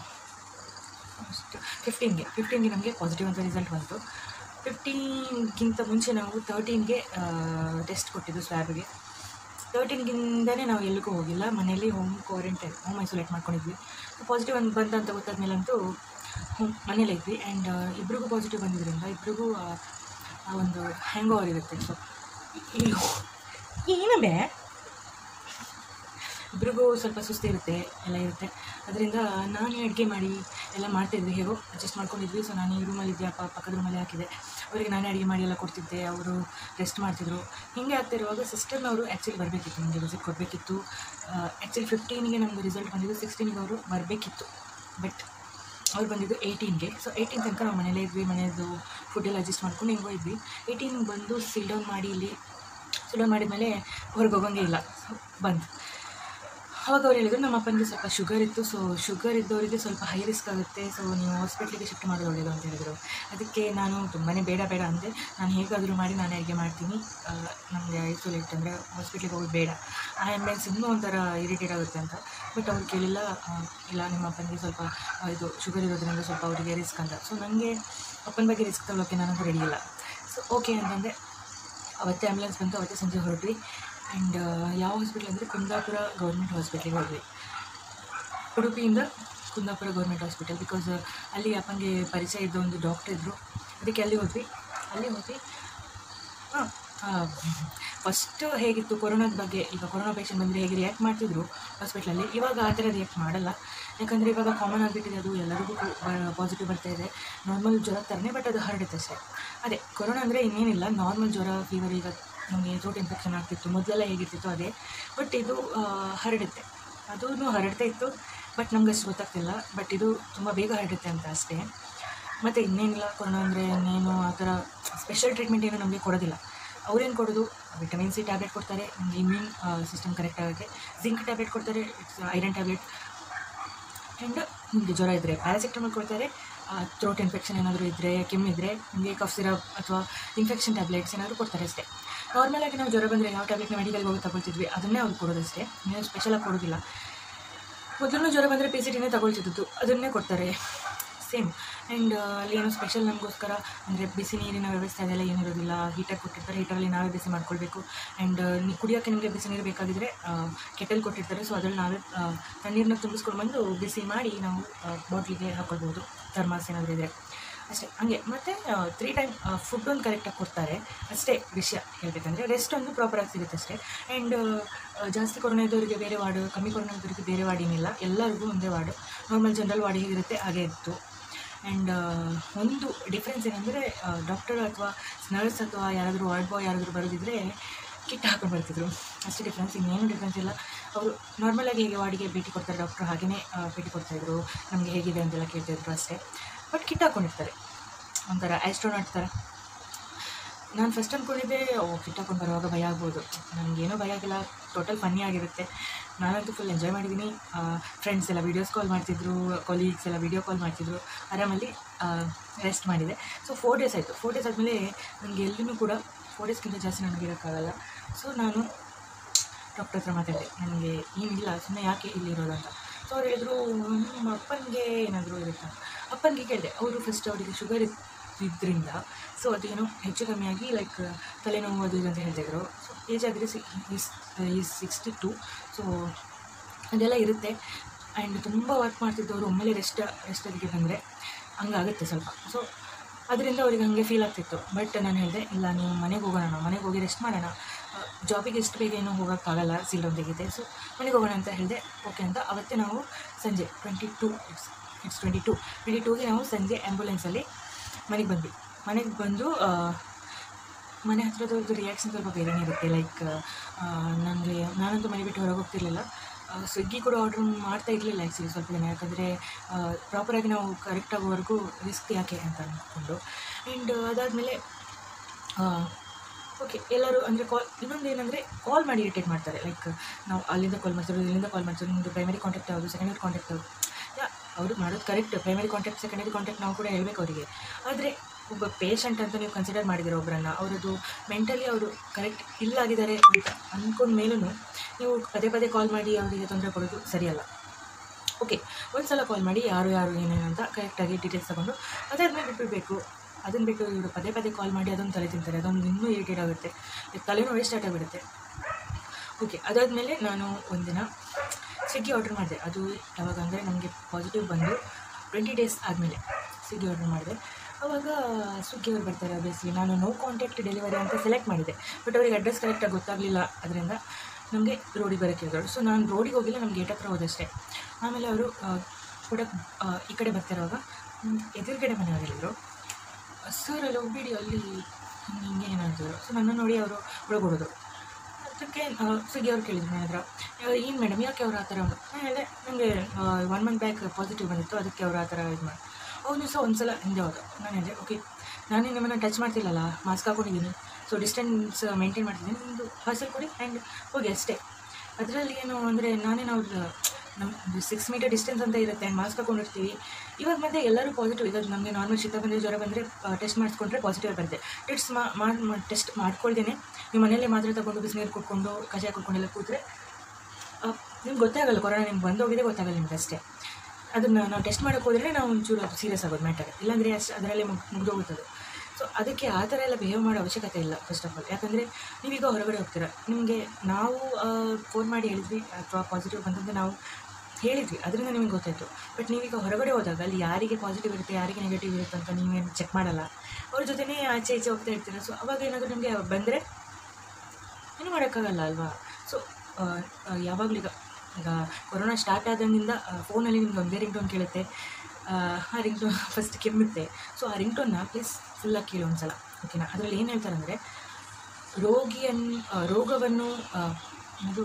ಫಿಫ್ಟೀನ್ಗೆ ಫಿಫ್ಟೀನ್ಗೆ ನಮಗೆ ಪಾಸಿಟಿವ್ ಅಂತ ರಿಸಲ್ಟ್ ಬಂತು ಫಿಫ್ಟೀನ್ಗಿಂತ ಮುಂಚೆ ನಾವು ತರ್ಟೀನ್ಗೆ ಟೆಸ್ಟ್ ಕೊಟ್ಟಿದ್ದು ಸ್ವ್ಯಾಬ್ಗೆ ತರ್ಟೀನ್ಗಿಂದನೇ ನಾವು ಎಲ್ಲಿಗೂ ಹೋಗಿಲ್ಲ ಮನೇಲಿ ಹೋಮ್ ಕ್ವಾರಂಟೈನ್ ಹೋಮ್ ಐಸೋಲೇಟ್ ಮಾಡ್ಕೊಂಡಿದ್ವಿ ಪಾಸಿಟಿವ್ ಒಂದು ಬಂತ ಅಂತ ಗೊತ್ತಾದ್ಮೇಲಂತೂ ಹೋಮ್ ಮನೇಲೇ ಇದ್ವಿ ಆ್ಯಂಡ್ ಇಬ್ರಿಗೂ ಪಾಸಿಟಿವ್ ಬಂದಿದ್ದರಿಂದ ಇಬ್ರಿಗೂ ಆ ಆ ಒಂದು ಹ್ಯಾಂಗ್ ಓವರ್ ಇರುತ್ತೆ ಸೊ ಏನಬೇ ಇಬ್ರಿಗೂ ಸ್ವಲ್ಪ ಸುಸ್ತು ಇರುತ್ತೆ ಎಲ್ಲ ಇರುತ್ತೆ ಅದರಿಂದ ನಾನೇ ಅಡುಗೆ ಮಾಡಿ ಎಲ್ಲ ಮಾಡ್ತಾಯಿದ್ವಿ ಹೇಗೋ ಅಡ್ಜಸ್ಟ್ ಮಾಡ್ಕೊಂಡಿದ್ವಿ ಸೊ ನಾನು ಈ ರೂಮಲ್ಲಿ ಇದ್ದೆ ಅಪ್ಪ ಪಕ್ಕದ ರೂಮಲ್ಲಿ ಹಾಕಿದೆ ಅವರಿಗೆ ನಾನೇ ಅಡುಗೆ ಮಾಡಿ ಎಲ್ಲ ಕೊಡ್ತಿದ್ದೆ ಅವರು ರೆಸ್ಟ್ ಮಾಡ್ತಿದ್ರು ಹೀಗೆ ಆಗ್ತಿರುವಾಗ ಸಿಸ್ಟರ್ನವರು ಆ್ಯಕ್ಚುಲಿ ಬರಬೇಕಿತ್ತು ನಮಗೆ ವಿಸಿಟ್ ಕೊಡಬೇಕಿತ್ತು ಆ್ಯಕ್ಚುಲಿ ಫಿಫ್ಟೀನಿಗೆ ನಮ್ಮದು ರಿಸಲ್ಟ್ ಬಂದಿದ್ದು ಸಿಕ್ಸ್ಟೀನಿಗೆ ಅವರು ಬರಬೇಕಿತ್ತು ಬಟ್ ಅವ್ರು ಬಂದಿದ್ದು ಏಯ್ಟೀನ್ಗೆ ಸೊ ಏಯ್ಟೀನ್ ತನಕ ನಾವು ಮನೇಲೇ ಇದ್ವಿ ಮನೆಯದು ಫುಡ್ಡೆಲ್ಲ ಅಡ್ಜಸ್ಟ್ ಮಾಡ್ಕೊಂಡು ಹೆಂಗೋ ಇದ್ವಿ ಏಯ್ಟೀನ್ ಬಂದು ಸಿಲ್ ಡೌನ್ ಮಾಡಿ ಇಲ್ಲಿ ಸಿಲ್ ಡೌನ್ ಮಾಡಿದ್ಮೇಲೆ ಹೊರಗೆ ಹೋಗೋಂಗೆ ಇಲ್ಲ ಸೊ ಬಂದು ಅವಾಗ ಅವ್ರು ಹೇಳಿದ್ರು ನಮ್ಮ ಅಪ್ಪನಿಗೆ ಸ್ವಲ್ಪ ಶುಗರ್ ಇತ್ತು ಸೊ ಶುಗರ್ ಇದ್ದವರಿಗೆ ಸ್ವಲ್ಪ ಹೈ ರಿಸ್ಕ್ ಆಗುತ್ತೆ ಸೊ ನೀವು ಹಾಸ್ಪಿಟ್ಲಿಗೆ ಶಿಫ್ಟ್ ಮಾಡೋದು ಒಳ್ಳೆಯದು ಅಂತ ಹೇಳಿದರು ಅದಕ್ಕೆ ನಾನು ತುಂಬಾ ಬೇಡ ಬೇಡ ಅಂದೆ ನಾನು ಹೇಗಾದರೂ ಮಾಡಿ ನಾನೇ ಅಡುಗೆ ಮಾಡ್ತೀನಿ ನಮಗೆ ಐಸೋಲೇಟ್ ಅಂದರೆ ಹಾಸ್ಪಿಟ್ಲಿಗೆ ಹೋಗೋದು ಬೇಡ ಆ ಆ್ಯಂಬುಲೆನ್ಸ್ ಇನ್ನೂ ಒಂಥರ ಇರಿಟೇಟ್ ಆಗುತ್ತೆ ಅಂತ ಬಟ್ ಅವ್ರು ಕೇಳಿಲ್ಲ ಆ, ಇಲ್ಲ ನಿಮ್ಮ ಅಪ್ಪನಿಗೆ ಸ್ವಲ್ಪ ಆ, ಇದು ಶುಗರ್ ಇರೋದ್ರಿಂದ ಸ್ವಲ್ಪ ಅವರಿಗೆ ರಿಸ್ಕ್ ಅಂತ ಸೊ ನನಗೆ ಅಪ್ಪನ ಬಗ್ಗೆ ರಿಸ್ಕ್ ತಗೊಳ್ಳೋಕ್ಕೆ ನಾನಂತೂ ರೆಡಿ ಇಲ್ಲ ಸೊ ಓಕೆ ಅಂತಂದೆ ಅವತ್ತೇ ಆ್ಯಂಬುಲೆನ್ಸ್ ಬಂತು ಅವತ್ತೇ ಸಂಜೆ ಹೊರಟ್ವಿ ಆ್ಯಂಡ್ ಯಾವ ಹಾಸ್ಪಿಟ್ಲ್ ಅಂದರೆ ಕುಂದಾಪುರ ಗೌರ್ಮೆಂಟ್ ಹಾಸ್ಪಿಟ್ಲಿಗೆ ಹೋದ್ವಿ ಉಡುಪಿಯಿಂದ ಕುಂದಾಪುರ ಗೌರ್ಮೆಂಟ್ ಹಾಸ್ಪಿಟಲ್ ಬಿಕಾಸ್ ಅಲ್ಲಿ ಅಪ್ಪನಿಗೆ ಪರಿಚಯ ಇದ್ದ ಒಂದು ಡಾಕ್ಟರ್ ಇದ್ದರು ಅದಕ್ಕೆ ಅಲ್ಲಿ ಹೋದ್ವಿ ಅಲ್ಲಿ ಹೋದ್ವಿ ಹಾಂ ಫಸ್ಟು ಹೇಗಿತ್ತು ಕೊರೋನಾದ ಬಗ್ಗೆ ಈಗ ಕೊರೋನಾ ಪೇಷಂಟ್ ಬಂದರೆ ಹೇಗೆ ರಿಯಾಕ್ಟ್ ಮಾಡ್ತಿದ್ರು ಹಾಸ್ಪಿಟ್ಲಲ್ಲಿ ಇವಾಗ ಆ ಥರ ರಿಯಾಕ್ಟ್ ಮಾಡಲ್ಲ ಯಾಕಂದರೆ ಇವಾಗ ಕಾಮನ್ ಆಗಿಬಿಟ್ಟಿದೆ ಅದು ಎಲ್ಲರಿಗೂ ಪಾಸಿಟಿವ್ ಬರ್ತಾ ಇದೆ ನಾರ್ಮಲ್ ಜ್ವರ ಥರನೇ ಬಟ್ ಅದು ಹರಡುತ್ತೆ ಅಷ್ಟೇ ಅದೇ ಕೊರೋನಾ ಅಂದರೆ ಇನ್ನೇನಿಲ್ಲ ನಾರ್ಮಲ್ ಜ್ವರ ಫೀವರ್ ಈಗ ನಮಗೆ ಥ್ರೋಟ್ ಇನ್ಫೆಕ್ಷನ್ ಆಗ್ತಿತ್ತು ಮೊದಲೆಲ್ಲ ಹೇಗಿರ್ತಿತ್ತು ಅದೇ ಬಟ್ ಇದು ಆ, ಹರಡುತ್ತೆ ಅದೂ ಹರಡ್ತಾ ಇತ್ತು ಬಟ್ ನಮ್ಗೆ ಅಷ್ಟು ಗೊತ್ತಾಗ್ತಿಲ್ಲ ಬಟ್ ಇದು ತುಂಬ ಬೇಗ ಹರಡುತ್ತೆ ಅಂತ ಅಷ್ಟೇ ಮತ್ತು ಇನ್ನೇನಿಲ್ಲ ಕೊರೋನಾ ಅಂದರೆ ಇನ್ನೇನು ಆ ಥರ ಸ್ಪೆಷಲ್ ಟ್ರೀಟ್ಮೆಂಟ್ ಏನು ನಮಗೆ ಕೊಡೋದಿಲ್ಲ ಅವ್ರೇನು ಕೊಡೋದು ವಿಟಮಿನ್ ಸಿ ಟ್ಯಾಬ್ಲೆಟ್ ಕೊಡ್ತಾರೆ ನಿಮಗೆ ಇಮ್ಯೂನ್ ಸಿಸ್ಟಮ್ ಕರೆಕ್ಟ್ ಆಗೋಕ್ಕೆ ಜಿಂಕ್ ಟ್ಯಾಬ್ಲೆಟ್ ಕೊಡ್ತಾರೆ ಇಟ್ಸ್ ಐರನ್ ಟ್ಯಾಬ್ಲೆಟ್ ಆ್ಯಂಡ್ ನಿಮಗೆ ಜ್ವರ ಇದ್ದರೆ ಪ್ಯಾರಾಸಿಟಮಲ್ ಕೊಡ್ತಾರೆ ಥ್ರೋಟ್ ಇನ್ಫೆಕ್ಷನ್ ಏನಾದರೂ ಇದ್ದರೆ ಕೆಮ್ಮಿದ್ರೆ ನಿಮಗೆ ಕಫ್ ಸಿರಪ್ ಅಥವಾ ಇನ್ಫೆಕ್ಷನ್ ಟ್ಯಾಬ್ಲೆಟ್ಸ್ ಏನಾದರೂ ಕೊಡ್ತಾರೆ ಅಷ್ಟೇ ನಾರ್ಮಲಾಗಿ ನಾವು ಜ್ವರ ಬಂದರೆ ಯಾವ ಟ್ಯಾಬ್ಲೆಟ್ನ ಮೆಡಿಕಲ್ಗೆ ಹೋಗಿ ತಗೊಳ್ತಿದ್ವಿ ಅದನ್ನೇ ಅವ್ರು ಕೊಡೋದಷ್ಟೇ ಏನು ಸ್ಪೆಷಲಾಗಿ ಕೊಡೋದಿಲ್ಲ ಮೊದಲು ಜ್ವರ ಬಂದರೆ ಪಿ ಸಿ ಟಿನೇ ತಗೊಳ್ತಿದ್ದು ಅದನ್ನೇ ಕೊಡ್ತಾರೆ ಸೇಮ್ ಆ್ಯಂಡ್ ಅಲ್ಲಿ ಏನೋ ಸ್ಪೆಷಲ್ ನಮಗೋಸ್ಕರ ಅಂದರೆ ಬಿಸಿ ನೀರಿನ ವ್ಯವಸ್ಥೆ ಅದೆಲ್ಲ ಏನಿರೋದಿಲ್ಲ ಹೀಟರ್ ಕೊಟ್ಟಿರ್ತಾರೆ ಹೀಟರಲ್ಲಿ ನಾವೇ ಬಿಸಿ ಮಾಡ್ಕೊಳ್ಬೇಕು ಆ್ಯಂಡ್ ಕುಡಿಯೋಕ್ಕೆ ನಿಮಗೆ ಬಿಸಿ ನೀರು ಬೇಕಾಗಿದ್ದರೆ ಕೆಟಲ್ ಕೊಟ್ಟಿರ್ತಾರೆ ಸೊ ಅದರಲ್ಲಿ ನಾವೇ ಆ, ತಣ್ಣೀರನ್ನ ತುಂಬಿಸ್ಕೊಂಡು ಬಂದು ಬಿಸಿ ಮಾಡಿ ನಾವು ಬಾಟ್ಲಿಗೆ ಹಾಕ್ಕೊಳ್ಬೋದು ಥರ್ಮಾಸ್ ಏನಾದರೂ ಇದೆ ಅಷ್ಟೇ ಹಂಗೆ ಮತ್ತು ತ್ರೀ ಟೈಮ್ ಫುಡ್ ಒಂದು ಕರೆಕ್ಟಾಗಿ ಕೊಡ್ತಾರೆ ಅಷ್ಟೇ ವಿಷಯ ಹೇಳಬೇಕಂದ್ರೆ ರೆಸ್ಟ್ ಒಂದು ಪ್ರಾಪರಾಗಿ ಸಿಗುತ್ತೆ ಅಷ್ಟೇ ಆ್ಯಂಡ್ ಜಾಸ್ತಿ ಕೊರೋನಾ ಇದ್ದವರಿಗೆ ಬೇರೆ ವಾರ್ಡು ಕಮ್ಮಿ ಕೊರೋನಾ ಇದ್ದವರಿಗೆ ಬೇರೆ ವಾರ್ಡ್ ಏನಿಲ್ಲ ಎಲ್ಲರಿಗೂ ಒಂದೇ ವಾರ್ಡು ನಾರ್ಮಲ್ ಜನರಲ್ ವಾರ್ಡ್ ಹೇಗಿರುತ್ತೆ ಹಾಗೆ ಇತ್ತು ಆ್ಯಂಡ್ ಒಂದು ಡಿಫ್ರೆನ್ಸ್ ಏನಂದರೆ ಡಾಕ್ಟರ್ ಅಥವಾ ನರ್ಸ್ ಅಥವಾ ಯಾರಾದರೂ ವಾರ್ಡ್ ಬಾಯ್ ಯಾರಾದರೂ ಬರೋದಿದ್ರೆ ಕಿಟ್ ಹಾಕೊಂಡು ಬರ್ತಿದ್ರು ಅಷ್ಟೇ ಡಿಫ್ರೆನ್ಸ್ ಇನ್ನೇನು ಡಿಫ್ರೆನ್ಸ್ ಇಲ್ಲ ಅವರು ನಾರ್ಮಲಾಗಿ ಹೇಗೆ ವಾರ್ಡಿಗೆ ಭೇಟಿ ಕೊಡ್ತಾರೆ ಡಾಕ್ಟ್ರು ಹಾಗೆಯೇ ಆ, ಭೇಟಿ ಕೊಡ್ತಾಯಿದ್ರು ನಮಗೆ ಹೇಗಿದೆ ಅಂತೆಲ್ಲ ಕೇಳ್ತಾಯಿದ್ರು ಅಷ್ಟೇ ಬಟ್ ಕಿಟ್ ಹಾಕ್ಕೊಂಡಿರ್ತಾರೆ ಒಂಥರ ಆಸ್ಟ್ರೋನಾಟ್ ಥರ ನಾನು ಫಸ್ಟ್ ಅಂದ್ಕೊಂಡಿದ್ದೆ ಓ ಕಿಟ್ ಹಾಕೊಂಡು ಬರುವಾಗ ಭಯ ಆಗ್ಬೋದು ನನಗೇನೋ ಭಯ ಆಗಿಲ್ಲ ಟೋಟಲ್ ಫನ್ನಿ ಆಗಿರುತ್ತೆ ನಾನಂತೂ ಫುಲ್ ಎಂಜಾಯ್ ಮಾಡಿದ್ದೀನಿ ಫ್ರೆಂಡ್ಸ್ ಎಲ್ಲ ವೀಡಿಯೋಸ್ ಕಾಲ್ ಮಾಡ್ತಿದ್ರು ಕೊಲೀಗ್ಸ್ ಎಲ್ಲ ವೀಡಿಯೋ ಕಾಲ್ ಮಾಡ್ತಿದ್ರು ಆರಾಮಲ್ಲಿ ರೆಸ್ಟ್ ಮಾಡಿದೆ ಸೊ ಫೋರ್ ಡೇಸ್ ಆಯಿತು ಫೋರ್ ಡೇಸ್ ಆದಮೇಲೆ ನನಗೆ ಎಲ್ಲೂ ಕೂಡ ಫೋರ್ ಡೇಸ್ಗಿಂತ ಜಾಸ್ತಿ ನನಗೆ ಇರೋಕ್ಕಾಗಲ್ಲ ಸೊ ನಾನು ಡಾಕ್ಟರ್ ಹತ್ರ ಮಾತಾಡಿದೆ ನನಗೆ ಏನಿಲ್ಲ ಸುಮ್ಮನೆ ಯಾಕೆ ಇಲ್ಲಿರೋದು ಅಂತ ಸೊ ಅವ್ರು ಹೇಳಿದ್ರು ನಿಮ್ಮ ಅಪ್ಪನಿಗೆ ಏನಾದರೂ ಇರುತ್ತಾ ಅಪ್ಪನಿಗೆ ಕೇಳಿದೆ ಅವರು ಫಸ್ಟ್ ಅವರಿಗೆ ಶುಗರ್ ಇದ್ರಿಂದ ಸೊ ಅದೇನೋ ಹೆಚ್ಚು ಕಮ್ಮಿ ಆಗಿ ಲೈಕ್ ತಲೆನೋವು ಅದು ಇದು ಅಂತ ಹೇಳ್ತಿದ್ರು ಸೊ ಏಜ್ ಆದರೆ ಈಸ್ ಸಿಕ್ಸ್ಟಿ ಟು ಸೊ ಅದೆಲ್ಲ ಇರುತ್ತೆ ಆ್ಯಂಡ್ ತುಂಬ ವರ್ಕ್ ಮಾಡ್ತಿದ್ದವರು ಒಮ್ಮೆಲೆ ರೆಸ್ಟ್ ರೆಸ್ಟ್ ಅದಕ್ಕೆ ಬಂದರೆ ಹಂಗಾಗುತ್ತೆ ಸ್ವಲ್ಪ ಸೊ ಅದರಿಂದ ಅವ್ರಿಗೆ ಹಾಗೆ ಫೀಲ್ ಆಗ್ತಿತ್ತು ಬಟ್ ನಾನು ಹೇಳಿದೆ ಇಲ್ಲ ನೀವು ಮನೆಗೆ ಹೋಗೋಣ ನಾವು ಮನೆಗೆ ಹೋಗಿ ರೆಸ್ಟ್ ಮಾಡೋಣ ಜಾಬಿಗೆ ಎಷ್ಟು ಬೇಗ ಏನೂ ಹೋಗೋಕ್ಕಾಗಲ್ಲ ಸೀಲ್ ತೆಗಿದೆ ಸೊ ಮನೆಗೆ ಹೋಗೋಣ ಅಂತ ಹೇಳಿದೆ ಓಕೆ ಅಂತ ಅವತ್ತೇ ನಾವು ಸಂಜೆ twenty two it's it's twenty two twenty ಟೂಗೆ ನಾವು ಸಂಜೆ ಆ್ಯಂಬುಲೆನ್ಸಲ್ಲಿ ಮನೆಗೆ ಬಂದ್ವಿ ಮನೆಗೆ ಬಂದು ಆ, ಮನೆ ಹತ್ರದವ್ರದ್ದು ರಿಯಾಕ್ಷನ್ ಸ್ವಲ್ಪ ಬೇರೆನೇ ಇರುತ್ತೆ ಲೈಕ್ ನನಗೆ ನಾನಂತೂ ಮನೆ ಬಿಟ್ಟು ಹೊರಗೆ ಹೋಗ್ತಿರ್ಲಿಲ್ಲ ಸ್ವಿಗ್ಗಿ ಕೂಡ ಆರ್ಡ್ರ್ ಮಾಡ್ತಾ ಇರಲಿಲ್ಲ ಆ್ಯಕ್ಚುಲಿ ಸ್ವಲ್ಪ ದಿನ ಯಾಕಂದರೆ ಪ್ರಾಪರಾಗಿ ನಾವು ಕರೆಕ್ಟ್ ಆಗೋವರೆಗೂ ರಿಸ್ಕ್ ಯಾಕೆ ಅಂತ ಅಂದ್ಕೊಂಡು ಆ್ಯಂಡ್ ಅದಾದಮೇಲೆ ಓಕೆ ಎಲ್ಲರೂ ಅಂದರೆ ಕಾಲ್ ಇನ್ನೊಂದು ಏನಂದರೆ ಕಾಲ್ ಮಾಡಿ ಇರಿಟೇಟ್ ಮಾಡ್ತಾರೆ ಲೈಕ್ ನಾವು ಅಲ್ಲಿಂದ ಕಾಲ್ ಮಾಡ್ತೀವಿ ಇಲ್ಲಿಂದ ಕಾಲ್ ಮಾಡ್ತೀವಿ ನಿಮ್ಮದು ಪ್ರೈಮರಿ ಕಾಂಟ್ಯಾಕ್ಟ್ ಯಾವುದು ಸೆಕೆಂಡರಿ ಕಾಂಟ್ಯಾಕ್ಟ್ ಯಾವುದು ಯಾ ಅವರು ಮಾಡೋದು correct primary contact secondary contact ನಾವು ಕೂಡ ಹೇಳ್ಬೇಕು ಅವರಿಗೆ ಆದರೆ ಒಬ್ಬ ಪೇಷಂಟ್ ಅಂತ ನೀವು ಕನ್ಸಿಡರ್ ಮಾಡಿದಿರೋ ಒಬ್ಬರನ್ನ ಅವರದ್ದು ಮೆಂಟಲಿ ಅವರು ಕರೆಕ್ಟ್ ಇಲ್ಲಾಗಿದ್ದಾರೆ ಅಂತ ಅಂದ್ಕೊಂಡ ಮೇಲೂ ನೀವು ಪದೇ ಪದೇ ಕಾಲ್ ಮಾಡಿ ಅವರಿಗೆ ತೊಂದರೆ ಕೊಡೋದು ಸರಿಯಲ್ಲ ಓಕೆ ಒಂದು ಸಲ ಕಾಲ್ ಮಾಡಿ ಯಾರು ಯಾರು ಏನೇನು ಅಂತ ಕರೆಕ್ಟಾಗಿ ಡೀಟೇಲ್ಸ್ ತಗೊಂಡು ಅದಾದ್ಮೇಲೆ ಬಿಟ್ಬಿಡ್ಬೇಕು ಅದನ್ನು ಬಿಟ್ಟು ಇವರು ಪದೇ ಪದೇ ಕಾಲ್ ಮಾಡಿ ಅದೊಂದು ತಲೆ ತಿಂತಾರೆ ಅದೊಂದು ಇನ್ನೂ ಇರಿಟೇಟ್ ಆಗುತ್ತೆ ತಲೆನೋವೇ ಸ್ಟಾರ್ಟ್ ಆಗಿಬಿಡುತ್ತೆ ಓಕೆ ಅದಾದಮೇಲೆ ನಾನು ಒಂದಿನ ಸ್ವಿಗ್ಗಿ ಆರ್ಡ್ರ್ ಮಾಡಿದೆ ಅದು ಯಾವಾಗ ಅಂದರೆ ನಮಗೆ ಪಾಸಿಟಿವ್ ಬಂದು ಟ್ವೆಂಟಿ ಡೇಸ್ ಆದಮೇಲೆ ಸ್ವಿಗ್ಗಿ ಆರ್ಡ್ರ್ ಮಾಡಿದೆ ಆವಾಗ ಸ್ವಿಗ್ಗಿ ಅವ್ರು ಬರ್ತಾರೆ ಅಬ್ವಿಯಸ್ಲಿ ನಾನು ನೋ ಕಾಂಟ್ಯಾಕ್ಟ್ ಡೆಲಿವರಿ ಅಂತ ಸೆಲೆಕ್ಟ್ ಮಾಡಿದೆ ಬಟ್ ಅವ್ರಿಗೆ ಅಡ್ರೆಸ್ ಕರೆಕ್ಟಾಗಿ ಗೊತ್ತಾಗಲಿಲ್ಲ ಅದರಿಂದ ನಮಗೆ ರೋಡಿಗೆ ಬರೋಕ್ಕೆ ಹೇಳಿದ್ರು ಸೊ ನಾನು ರೋಡಿಗೆ ಹೋಗಿಲ್ಲ ನಮ್ಮ ಗೇಟ್ ಹತ್ರ ಹೋದಷ್ಟೇ ಆಮೇಲೆ ಅವರು ಕೂಡ ಆ, ಈ ಕಡೆ ಬರ್ತಿರುವಾಗ ಹ್ಮ್, ಎದುರುಗಡೆ ಮನೆಯವರು ಹೇಳಿದರು ಸರ್ ಅಲ್ಲಿ ಹೋಗ್ಬೇಡಿ ಅಲ್ಲಿ ಹಿಂಗೆ ಏನಂತಿದ್ರು ಸೊ ನನ್ನ ನೋಡಿ ಅವರು ಒಳಗೊಡೋದು ಅದಕ್ಕೆ ಸ್ವಿಗ್ಗಿ ಅವ್ರು ಕೇಳಿದ್ರು ನನ್ನ ಹತ್ರ ಏನು ಮೇಡಮ್ ಯಾಕೆ ಅವ್ರು ಆ ಥರ ನಾನು ಹೇಳಿದೆ ನನಗೆ ಒನ್ ಮಂತ್ ಬ್ಯಾಕ್ ಪಾಸಿಟಿವ್ ಬಂದಿತ್ತು ಅದಕ್ಕೆ ಅವ್ರು ಆ ಥರ ಇದು ಮಾಡಿ ಅವನು ಸಹ ಒಂದು ಸಲ ಹಿಂದೆ ಹೋದ ನಾನು ಹೇಳಿದೆ ಓಕೆ ನಾನು ನಿಮ್ಮನ್ನು ಟಚ್ ಮಾಡ್ತಿಲ್ಲಲ್ಲ ಮಾಸ್ಕ್ ಹಾಕೊಂಡಿದ್ದೀನಿ ಸೊ ಡಿಸ್ಟೆನ್ಸ್ ಮೇಂಟೈನ್ ಮಾಡ್ತಿದ್ದೀನಿ ನಿಮ್ಮದು ಪಾರ್ಸಲ್ ಕೊಡಿ ಆ್ಯಂಡ್ ಹೋಗಿ ಅಷ್ಟೇ ಅದರಲ್ಲಿ ಏನು ಅಂದರೆ ನಾನೇನು ಅವ್ರ ನಮ್ಮ ಸಿಕ್ಸ್ ಮೀಟರ್ ಡಿಸ್ಟೆನ್ಸ್ ಅಂತ ಇರುತ್ತೆ ಆ್ಯಂಡ್ ಮಾಸ್ಕ್ ಹಾಕೊಂಡಿರ್ತೀವಿ ಇವಾಗ ಮತ್ತೆ ಎಲ್ಲರೂ ಪಾಸಿಟಿವ್ ಈಗ ನಮಗೆ ನಾರ್ಮಲ್ ಶೀತ ಬಂದರೆ ಜ್ವರ ಬಂದರೆ ಟೆಸ್ಟ್ ಮಾಡಿಸ್ಕೊಂಡ್ರೆ ಪಾಸಿಟಿವ್ ಬರುತ್ತೆ ಟೆಸ್ಟ್ ಮಾಡಿ ಟೆಸ್ಟ್ ಮಾಡ್ಕೊಳ್ದೇನೆ ನೀವು ಮನೆಯಲ್ಲೇ ಮಾತ್ರೆ ತಗೊಂಡು ಬಿಸಿನೀರು ಕುಟ್ಕೊಂಡು ಕಷಾಯ ಕುಟ್ಕೊಂಡೆಲ್ಲ ಕೂತ್ರೆ ನಿಮ್ಗೆ ಗೊತ್ತಾಗಲ್ಲ ಕೊರೋನಾ ನಿಮ್ಗೆ ಬಂದೋಗಿದೆ ಗೊತ್ತಾಗಲ್ಲ ನಿಮ್ಗೆ ಅಷ್ಟೇ ಅದನ್ನು ನಾವು ಟೆಸ್ಟ್ ಮಾಡೋಕೆ ಹೋದರೆ ನಾವು ಒಂಚೂರು ಅದು ಸೀರಿಯಸ್ ಆಗೋದು ಮ್ಯಾಟರ್ ಇಲ್ಲಾಂದರೆ ಅಷ್ಟು ಅದರಲ್ಲೇ ಮುಗ್ ಮುಗಿದೋಗುತ್ತದೆ ಸೊ ಅದಕ್ಕೆ ಆ ಥರ ಎಲ್ಲ ಬಿಹೇವ್ ಮಾಡೋ ಅವಶ್ಯಕತೆ ಇಲ್ಲ ಫಸ್ಟ್ ಆಫ್ ಆಲ್ ಯಾಕಂದರೆ ನೀವೀಗ ಹೊರಗಡೆ ಹೋಗ್ತೀರ ನಿಮಗೆ ನಾವು ಫೋನ್ ಮಾಡಿ ಹೇಳಿದ್ವಿ ಅಥವಾ ಪಾಸಿಟಿವ್ ಬಂದಂತೆ ನಾವು ಹೇಳಿದ್ವಿ ಅದರಿಂದ ನಿಮಗೆ ಗೊತ್ತಾಯಿತು ಬಟ್ ನೀವೀಗ ಹೊರಗಡೆ ಹೋದಾಗ ಅಲ್ಲಿ ಯಾರಿಗೆ ಪಾಸಿಟಿವ್ ಇರುತ್ತೆ ಯಾರಿಗೆ ನೆಗೆಟಿವ್ ಇರುತ್ತೆ ಅಂತ ನೀವೇನು ಚೆಕ್ ಮಾಡಲ್ಲ ಅವ್ರ ಜೊತೆನೇ ಆಚೆ ಈಚೆ ಹೋಗ್ತಾ ಇರ್ತೀರ ಸೊ ಅವಾಗ ಏನಾದರೂ ನಿಮಗೆ ಬಂದರೆ ಏನು ಮಾಡೋಕ್ಕಾಗಲ್ಲ ಅಲ್ವಾ ಸೊ ಯಾವಾಗಲೂ ಈಗ ಈಗ ಕೊರೋನಾ ಸ್ಟಾರ್ಟ್ ಆದಾಗಿಂದ ಫೋನಲ್ಲಿ ನಿಮ್ಗೆ ಒಂದೇ ರಿಂಗ್ ಟೋನ್ ಕೇಳುತ್ತೆ ಆ, ಆ ರಿಂಗ್ ಟೋನ್ ಫಸ್ಟ್ ಕೆಮ್ಮುತ್ತೆ ಸೊ ಆ ರಿಂಗ್ ಟೋನ್ನ ಪ್ಲೀಸ್ ಫುಲ್ಲಾಗಿ ಕೇಳಿ ಒಂದು ಸಲ ಓಕೆನಾ ಅದರಲ್ಲಿ ಏನು ಹೇಳ್ತಾರೆ ಅಂದರೆ ರೋಗಿಯನ್ನು ಆ, ರೋಗವನ್ನು ಆ, ಅದು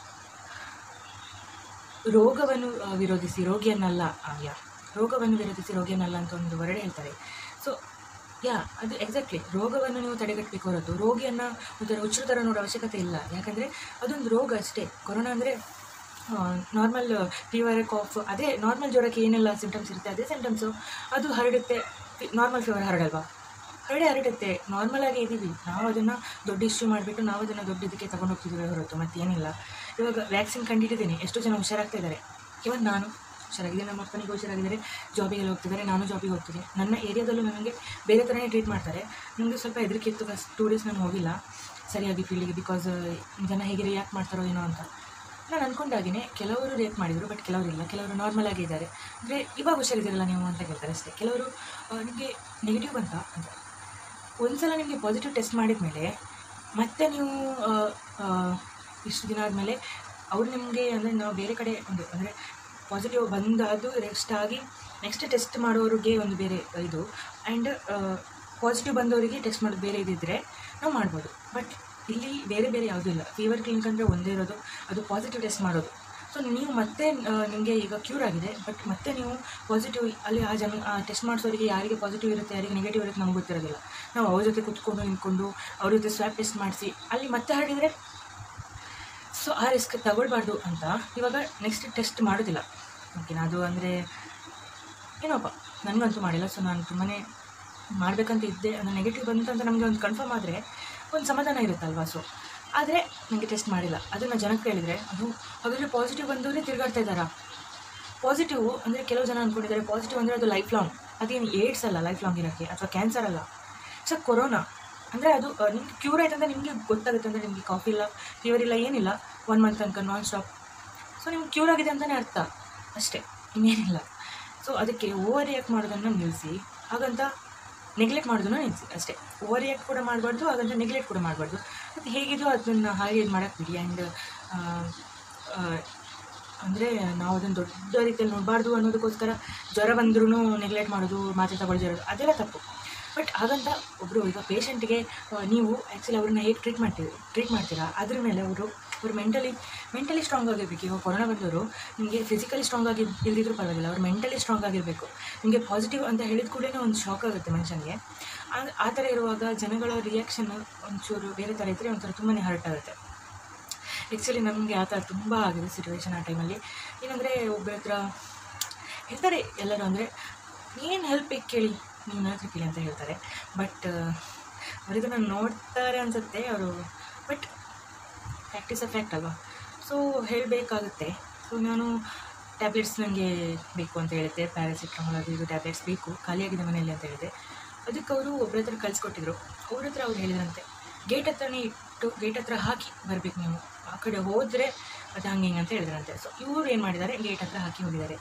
ರೋಗವನ್ನು ಆ, ವಿರೋಧಿಸಿ ರೋಗಿಯನ್ನಲ್ಲ ಆ, ಯಾ ರೋಗವನ್ನು ವಿರೋಧಿಸಿ ರೋಗಿಯನ್ನಲ್ಲ ಅಂತ ಒಂದು ವರ್ಡ್ ಹೇಳ್ತಾರೆ ಸೊ ಯಾ ಅದು ಎಕ್ಸಾಕ್ಟ್ಲಿ ರೋಗವನ್ನು ನೀವು ತಡೆಗಟ್ಟಬೇಕು ಹೊರತು ರೋಗಿಯನ್ನು ಒಂಥರ ಹುಚ್ಚರು ಥರ ನೋಡೋ ಅವಶ್ಯಕತೆ ಇಲ್ಲ ಯಾಕಂದರೆ ಅದೊಂದು ರೋಗ ಅಷ್ಟೇ ಕೊರೋನಾ ಅಂದರೆ ನಾರ್ಮಲ್ ಫೀವರ್ ಕಾಫ್ ಅದೇ ನಾರ್ಮಲ್ ಜ್ವರಕ್ಕೆ ಏನೆಲ್ಲ ಸಿಂಟಮ್ಸ್ ಇರುತ್ತೆ ಅದೇ ಸಿಂಟಮ್ಸು ಅದು ಹರಡುತ್ತೆ ನಾರ್ಮಲ್ ಫೀವರ್ ಹರಡಲ್ವಾ ಹರಡೇ ಹರಡುತ್ತೆ ನಾರ್ಮಲ್ ಆಗಿ ಇದ್ದೀವಿ ನಾವು ಅದನ್ನು ದೊಡ್ಡ ಇಶ್ಯೂ ಮಾಡಿಬಿಟ್ಟು ನಾವು ಅದನ್ನು ದೊಡ್ಡ ಇದಕ್ಕೆ ತಗೊಂಡು ಹೋಗ್ತಿದ್ದೀವಿ ಹೊರತು ಮತ್ತೇನಿಲ್ಲ ಇವಾಗ ವ್ಯಾಕ್ಸಿನ್ ಕಂಡಿಟ್ಟಿದ್ದೀನಿ ಎಷ್ಟು ಜನ ಹುಷಾರಾಗ್ತಾ ಇದ್ದಾರೆ ಇವನ್ ನಾನು ಹುಷಾರಾಗಿದೆ ನಮ್ಮ ಅಪ್ಪನಿಗೆ ಹುಷಾರಾಗಿದ್ದಾರೆ ಜಾಬಿಗೆಲ್ಲ ಹೋಗ್ತಿದ್ದಾರೆ ನಾನು ಜಾಬಿಗೆ ಹೋಗ್ತೀನಿ ನನ್ನ ಏರಿಯಾದಲ್ಲೂ ನನಗೆ ಬೇರೆ ಥರನೇ ಟ್ರೀಟ್ ಮಾಡ್ತಾರೆ ನನಗೆ ಸ್ವಲ್ಪ ಹೆದರಿಕೆ ಇತ್ತು ಫಸ್ಟ್ ಟೂ ಡೇಸ್ ನಾನು ಹೋಗಿಲ್ಲ ಸರಿಯಾಗಿ ಫೀಲ್ಡಿಗೆ ಬಿಕಾಸ್ ಜನ ಹೇಗೆ ರಿಯಾಕ್ಟ್ ಮಾಡ್ತಾರೋ ಏನೋ ಅಂತ ನಾನು ಅಂದ್ಕೊಂಡಾಗಿನೇ ಕೆಲವರು ರಿಯಾಕ್ಟ್ ಮಾಡಿದರು ಬಟ್ ಕೆಲವರು ಇಲ್ಲ ಕೆಲವರು ನಾರ್ಮಲ್ ಆಗಿ ಇದ್ದಾರೆ ಅಂದರೆ ಇವಾಗ ಹುಷಾರಿದ್ದೀರಲ್ಲ ನೀವು ಅಂತ ಕೇಳ್ತಾರೆ ಅಷ್ಟೇ ಕೆಲವರು ನಿಮಗೆ ನೆಗೆಟಿವ್ ಬಂತ ಅಂತ ಒಂದು ಸಲ ನಿಮಗೆ ಪಾಸಿಟಿವ್ ಟೆಸ್ಟ್ ಮಾಡಿದ ಮೇಲೆ ಮತ್ತೆ ನೀವು ಆ, ಆ, ಇಷ್ಟು ದಿನ ಆದಮೇಲೆ ಅವ್ರು ನಿಮಗೆ ಅಂದರೆ ನಾವು ಬೇರೆ ಕಡೆ ಒಂದು ಅಂದರೆ ಪಾಸಿಟಿವ್ ಬಂದಾದು ರೆಸ್ಟ್ ಆಗಿ ನೆಕ್ಸ್ಟ್ ಟೆಸ್ಟ್ ಮಾಡೋರಿಗೆ ಒಂದು ಬೇರೆ ಇದು ಆ್ಯಂಡ್ ಪಾಸಿಟಿವ್ ಬಂದವರಿಗೆ ಟೆಸ್ಟ್ ಮಾಡೋದು ಬೇರೆ ಇದ್ದಿದ್ರೆ ನಾವು ಮಾಡ್ಬೋದು ಬಟ್ ಇಲ್ಲಿ ಬೇರೆ ಬೇರೆ ಯಾವುದೂ ಇಲ್ಲ ಫೀವರ್ ಕ್ಲಿನಿಕ್ ಅಂದರೆ ಒಂದೇ ಇರೋದು ಅದು ಪಾಸಿಟಿವ್ ಟೆಸ್ಟ್ ಮಾಡೋದು ಸೊ ನೀವು ಮತ್ತೆ ನಿಮಗೆ ಈಗ ಕ್ಯೂರ್ ಆಗಿದೆ ಬಟ್ ಮತ್ತೆ ನೀವು ಪಾಸಿಟಿವ್ ಅಲ್ಲಿ ಆ ಜನ ಆ ಟೆಸ್ಟ್ ಮಾಡಿಸೋರಿಗೆ ಯಾರಿಗೆ ಪಾಸಿಟಿವ್ ಇರುತ್ತೆ ಯಾರಿಗೆ ನೆಗೆಟಿವ್ ಇರುತ್ತೆ ನಮ್ಗೆ ಗೊತ್ತಿರೋದಿಲ್ಲ ನಾವು ಅವ್ರ ಜೊತೆ ಕೂತ್ಕೊಂಡು ನಿಂತ್ಕೊಂಡು ಅವ್ರ ಜೊತೆ ಸ್ವ್ಯಾಪ್ ಟೆಸ್ಟ್ ಮಾಡಿಸಿ ಅಲ್ಲಿ ಮತ್ತೆ ಹರಡಿದರೆ ಸೊ ಆ ರಿಸ್ಕ್ ತಗೊಳ್ಬಾರ್ದು ಅಂತ ಇವಾಗ ನೆಕ್ಸ್ಟ್ ಟೆಸ್ಟ್ ಮಾಡೋದಿಲ್ಲ ಓಕೆನಾ ಅದು ಅಂದರೆ ಏನೋಪ್ಪ ನನಗಂತೂ ಮಾಡಿಲ್ಲ ಸೊ ನಾನು ತುಂಬಾ ಮಾಡಬೇಕಂತ ಇದ್ದೆ ಅದು ನೆಗೆಟಿವ್ ಬಂತು ಅಂತ ನಮಗೆ ಒಂದು ಕನ್ಫರ್ಮ್ ಆದರೆ ಒಂದು ಸಮಾಧಾನ ಇರುತ್ತಲ್ವಾ ಸೊ ಆದರೆ ನನಗೆ ಟೆಸ್ಟ್ ಮಾಡಿಲ್ಲ ಅದನ್ನು ಜನಕ್ಕೆ ಹೇಳಿದರೆ ಅದು ಹಾಗಾದರೆ ಪಾಸಿಟಿವ್ ಬಂದವರೇ ತಿರುಗಾಡ್ತಾ ಇದ್ದಾರಾ ಪಾಸಿಟಿವ್ ಅಂದರೆ ಕೆಲವು ಜನ ಅಂದ್ಕೊಂಡಿದ್ದಾರೆ ಪಾಸಿಟಿವ್ ಅಂದರೆ ಅದು ಲೈಫ್ ಲಾಂಗ್ ಅದೇನು ಏಡ್ಸ್ ಅಲ್ಲ ಲೈಫ್ ಲಾಂಗ್ ಇರೋಕ್ಕೆ ಅಥವಾ ಕ್ಯಾನ್ಸರ್ ಅಲ್ಲ ಸೊ ಕೊರೋನಾ ಅಂದರೆ ಅದು ಆ, ನಿಮ್ಗೆ ಕ್ಯೂರ್ ಆಯ್ತು ಅಂದರೆ ನಿಮಗೆ ಗೊತ್ತಾಗುತ್ತೆ ಅಂದರೆ ನಿಮಗೆ ಕಾಫಿ ಇಲ್ಲ ಫೀವರ್ ಇಲ್ಲ ಏನಿಲ್ಲ ಒನ್ ಮಂತ್ ತನಕ ನಾನ್ ಸ್ಟಾಪ್ ಸೊ ನಿಮ್ಗೆ ಕ್ಯೂರ್ ಆಗಿದೆ ಅಂತಲೇ ಅರ್ಥ ಅಷ್ಟೇ ಇನ್ನೇನಿಲ್ಲ ಸೊ ಅದಕ್ಕೆ ಓವರ್ ರಿಯಾಕ್ಟ್ ಮಾಡೋದನ್ನು ನಿಲ್ಲಿಸಿ ಹಾಗಂತ ನೆಗ್ಲೆಕ್ಟ್ ಮಾಡೋದನ್ನ ನಿಲ್ಸಿ ಅಷ್ಟೇ ಓವರ್ ರಿಯಾಕ್ಟ್ ಕೂಡ ಮಾಡಬಾರ್ದು ಹಾಗಂತ ನೆಗ್ಲೆಕ್ಟ್ ಕೂಡ ಮಾಡಬಾರ್ದು ಮತ್ತು ಹೇಗಿದೆಯೋ ಅದನ್ನು ಹಾಗೆ ಇದು ಮಾಡೋಕ್ಕೆ ಬಿಡಿ ಆ್ಯಂಡ್ ಅಂದರೆ ನಾವು ಅದನ್ನು ದೊಡ್ಡ ರೀತಿಯಲ್ಲಿ ನೋಡಬಾರ್ದು ಅನ್ನೋದಕ್ಕೋಸ್ಕರ ಜ್ವರ ಬಂದ್ರೂ ನೆಗ್ಲೆಕ್ಟ್ ಮಾಡೋದು ಮಾತ್ರೆ ತಗೊಳ್ದೇ ಇರೋದು ಅದೆಲ್ಲ ತಪ್ಪು ಬಟ್ ಹಾಗಂತ ಒಬ್ಬರು ಈಗ ಪೇಷಂಟ್ಗೆ ನೀವು ಆ್ಯಕ್ಚುಲಿ ಅವ್ರನ್ನ ಹೇಗೆ ಟ್ರೀಟ್ ಮಾಡ್ತೀವಿ ಟ್ರೀಟ್ ಮಾಡ್ತೀರಾ ಅದ್ರ ಮೇಲೆ ಅವರು ಅವ್ರು ಮೆಂಟಲಿ ಮೆಂಟಲಿ ಸ್ಟ್ರಾಂಗ್ ಆಗಿರ್ಬೇಕು ಇವಾಗ ಕೊರೋನಾ ಬಂದವರು ನಿಮಗೆ ಫಿಸಿಕಲಿ ಸ್ಟ್ರಾಂಗ್ ಆಗಿ ಇಲ್ದಿದ್ರೂ ಪರವಾಗಿಲ್ಲ ಅವ್ರು ಮೆಂಟಲಿ ಸ್ಟ್ರಾಂಗ್ ಆಗಿರಬೇಕು ನಿಮಗೆ ಪಾಸಿಟಿವ್ ಅಂತ ಹೇಳಿದ ಕೂಡಲೇ ಒಂದು ಶಾಕ್ ಆಗುತ್ತೆ ಮನುಷ್ಯನಿಗೆ ಆ- ಆ ಥರ ಇರುವಾಗ ಜನಗಳ ರಿಯಾಕ್ಷನ್ ಒಂಚೂರು ಬೇರೆ ಥರ ಇದ್ದರೆ ಒಂಥರ ತುಂಬಾ ಹರ್ಟ್ ಆಗುತ್ತೆ ಆ್ಯಕ್ಚುಲಿ ನಮಗೆ ಆ ಥರ ತುಂಬ ಆಗಿದೆ ಸಿಚುವೇಶನ್ ಆ ಟೈಮಲ್ಲಿ ಏನಂದರೆ ಒಬ್ಬರ ಹತ್ರ ಹೇಳ್ತಾರೆ ಎಲ್ಲರೂ ಅಂದರೆ ಏನು ಹೆಲ್ಪ್ ಬೇಕು ಕೇಳಿ ನೀವು ನನ್ನ ಹತ್ರ ಕೇಳಿ ಅಂತ ಹೇಳ್ತಾರೆ ಬಟ್ ಅವರಿದನ್ನು ನೋಡ್ತಾರೆ ಅನಿಸುತ್ತೆ ಅವರು but fact is a fact ಅಲ್ವಾ ಸೊ ಹೇಳಬೇಕಾಗುತ್ತೆ ಸೊ ನಾನು ಟ್ಯಾಬ್ಲೆಟ್ಸ್ ನನಗೆ ಬೇಕು ಅಂತ ಹೇಳಿದ್ದೆ ಪ್ಯಾರಾಸಿಟಮಾಲ್ ಅದು ಇದು ಟ್ಯಾಬ್ಲೆಟ್ಸ್ ಬೇಕು ಖಾಲಿಯಾಗಿದೆ ಮನೆಯಲ್ಲಿ ಅಂತ ಹೇಳಿದೆ ಅದಕ್ಕೆ ಅವರು ಒಬ್ಬರ ಹತ್ರ ಕಳಿಸ್ಕೊಟ್ಟಿದ್ರು ಅವ್ರ ಹತ್ರ ಅವ್ರು ಹೇಳಿದ್ರಂತೆ ಗೇಟ್ ಹತ್ರನೇ ಇಟ್ಟು ಗೇಟ್ ಹತ್ರ ಹಾಕಿ ಬರಬೇಕು ನೀವು ಆ ಕಡೆ ಹೋದರೆ ಅದು ಹಂಗೆ ಹಿಂಗೆ ಅಂತ ಹೇಳಿದ್ರಂತೆ ಸೊ ಇವರು ಏನು ಮಾಡಿದ್ದಾರೆ ಗೇಟ್ ಹತ್ರ ಹಾಕಿ ಹೋಗಿದ್ದಾರೆ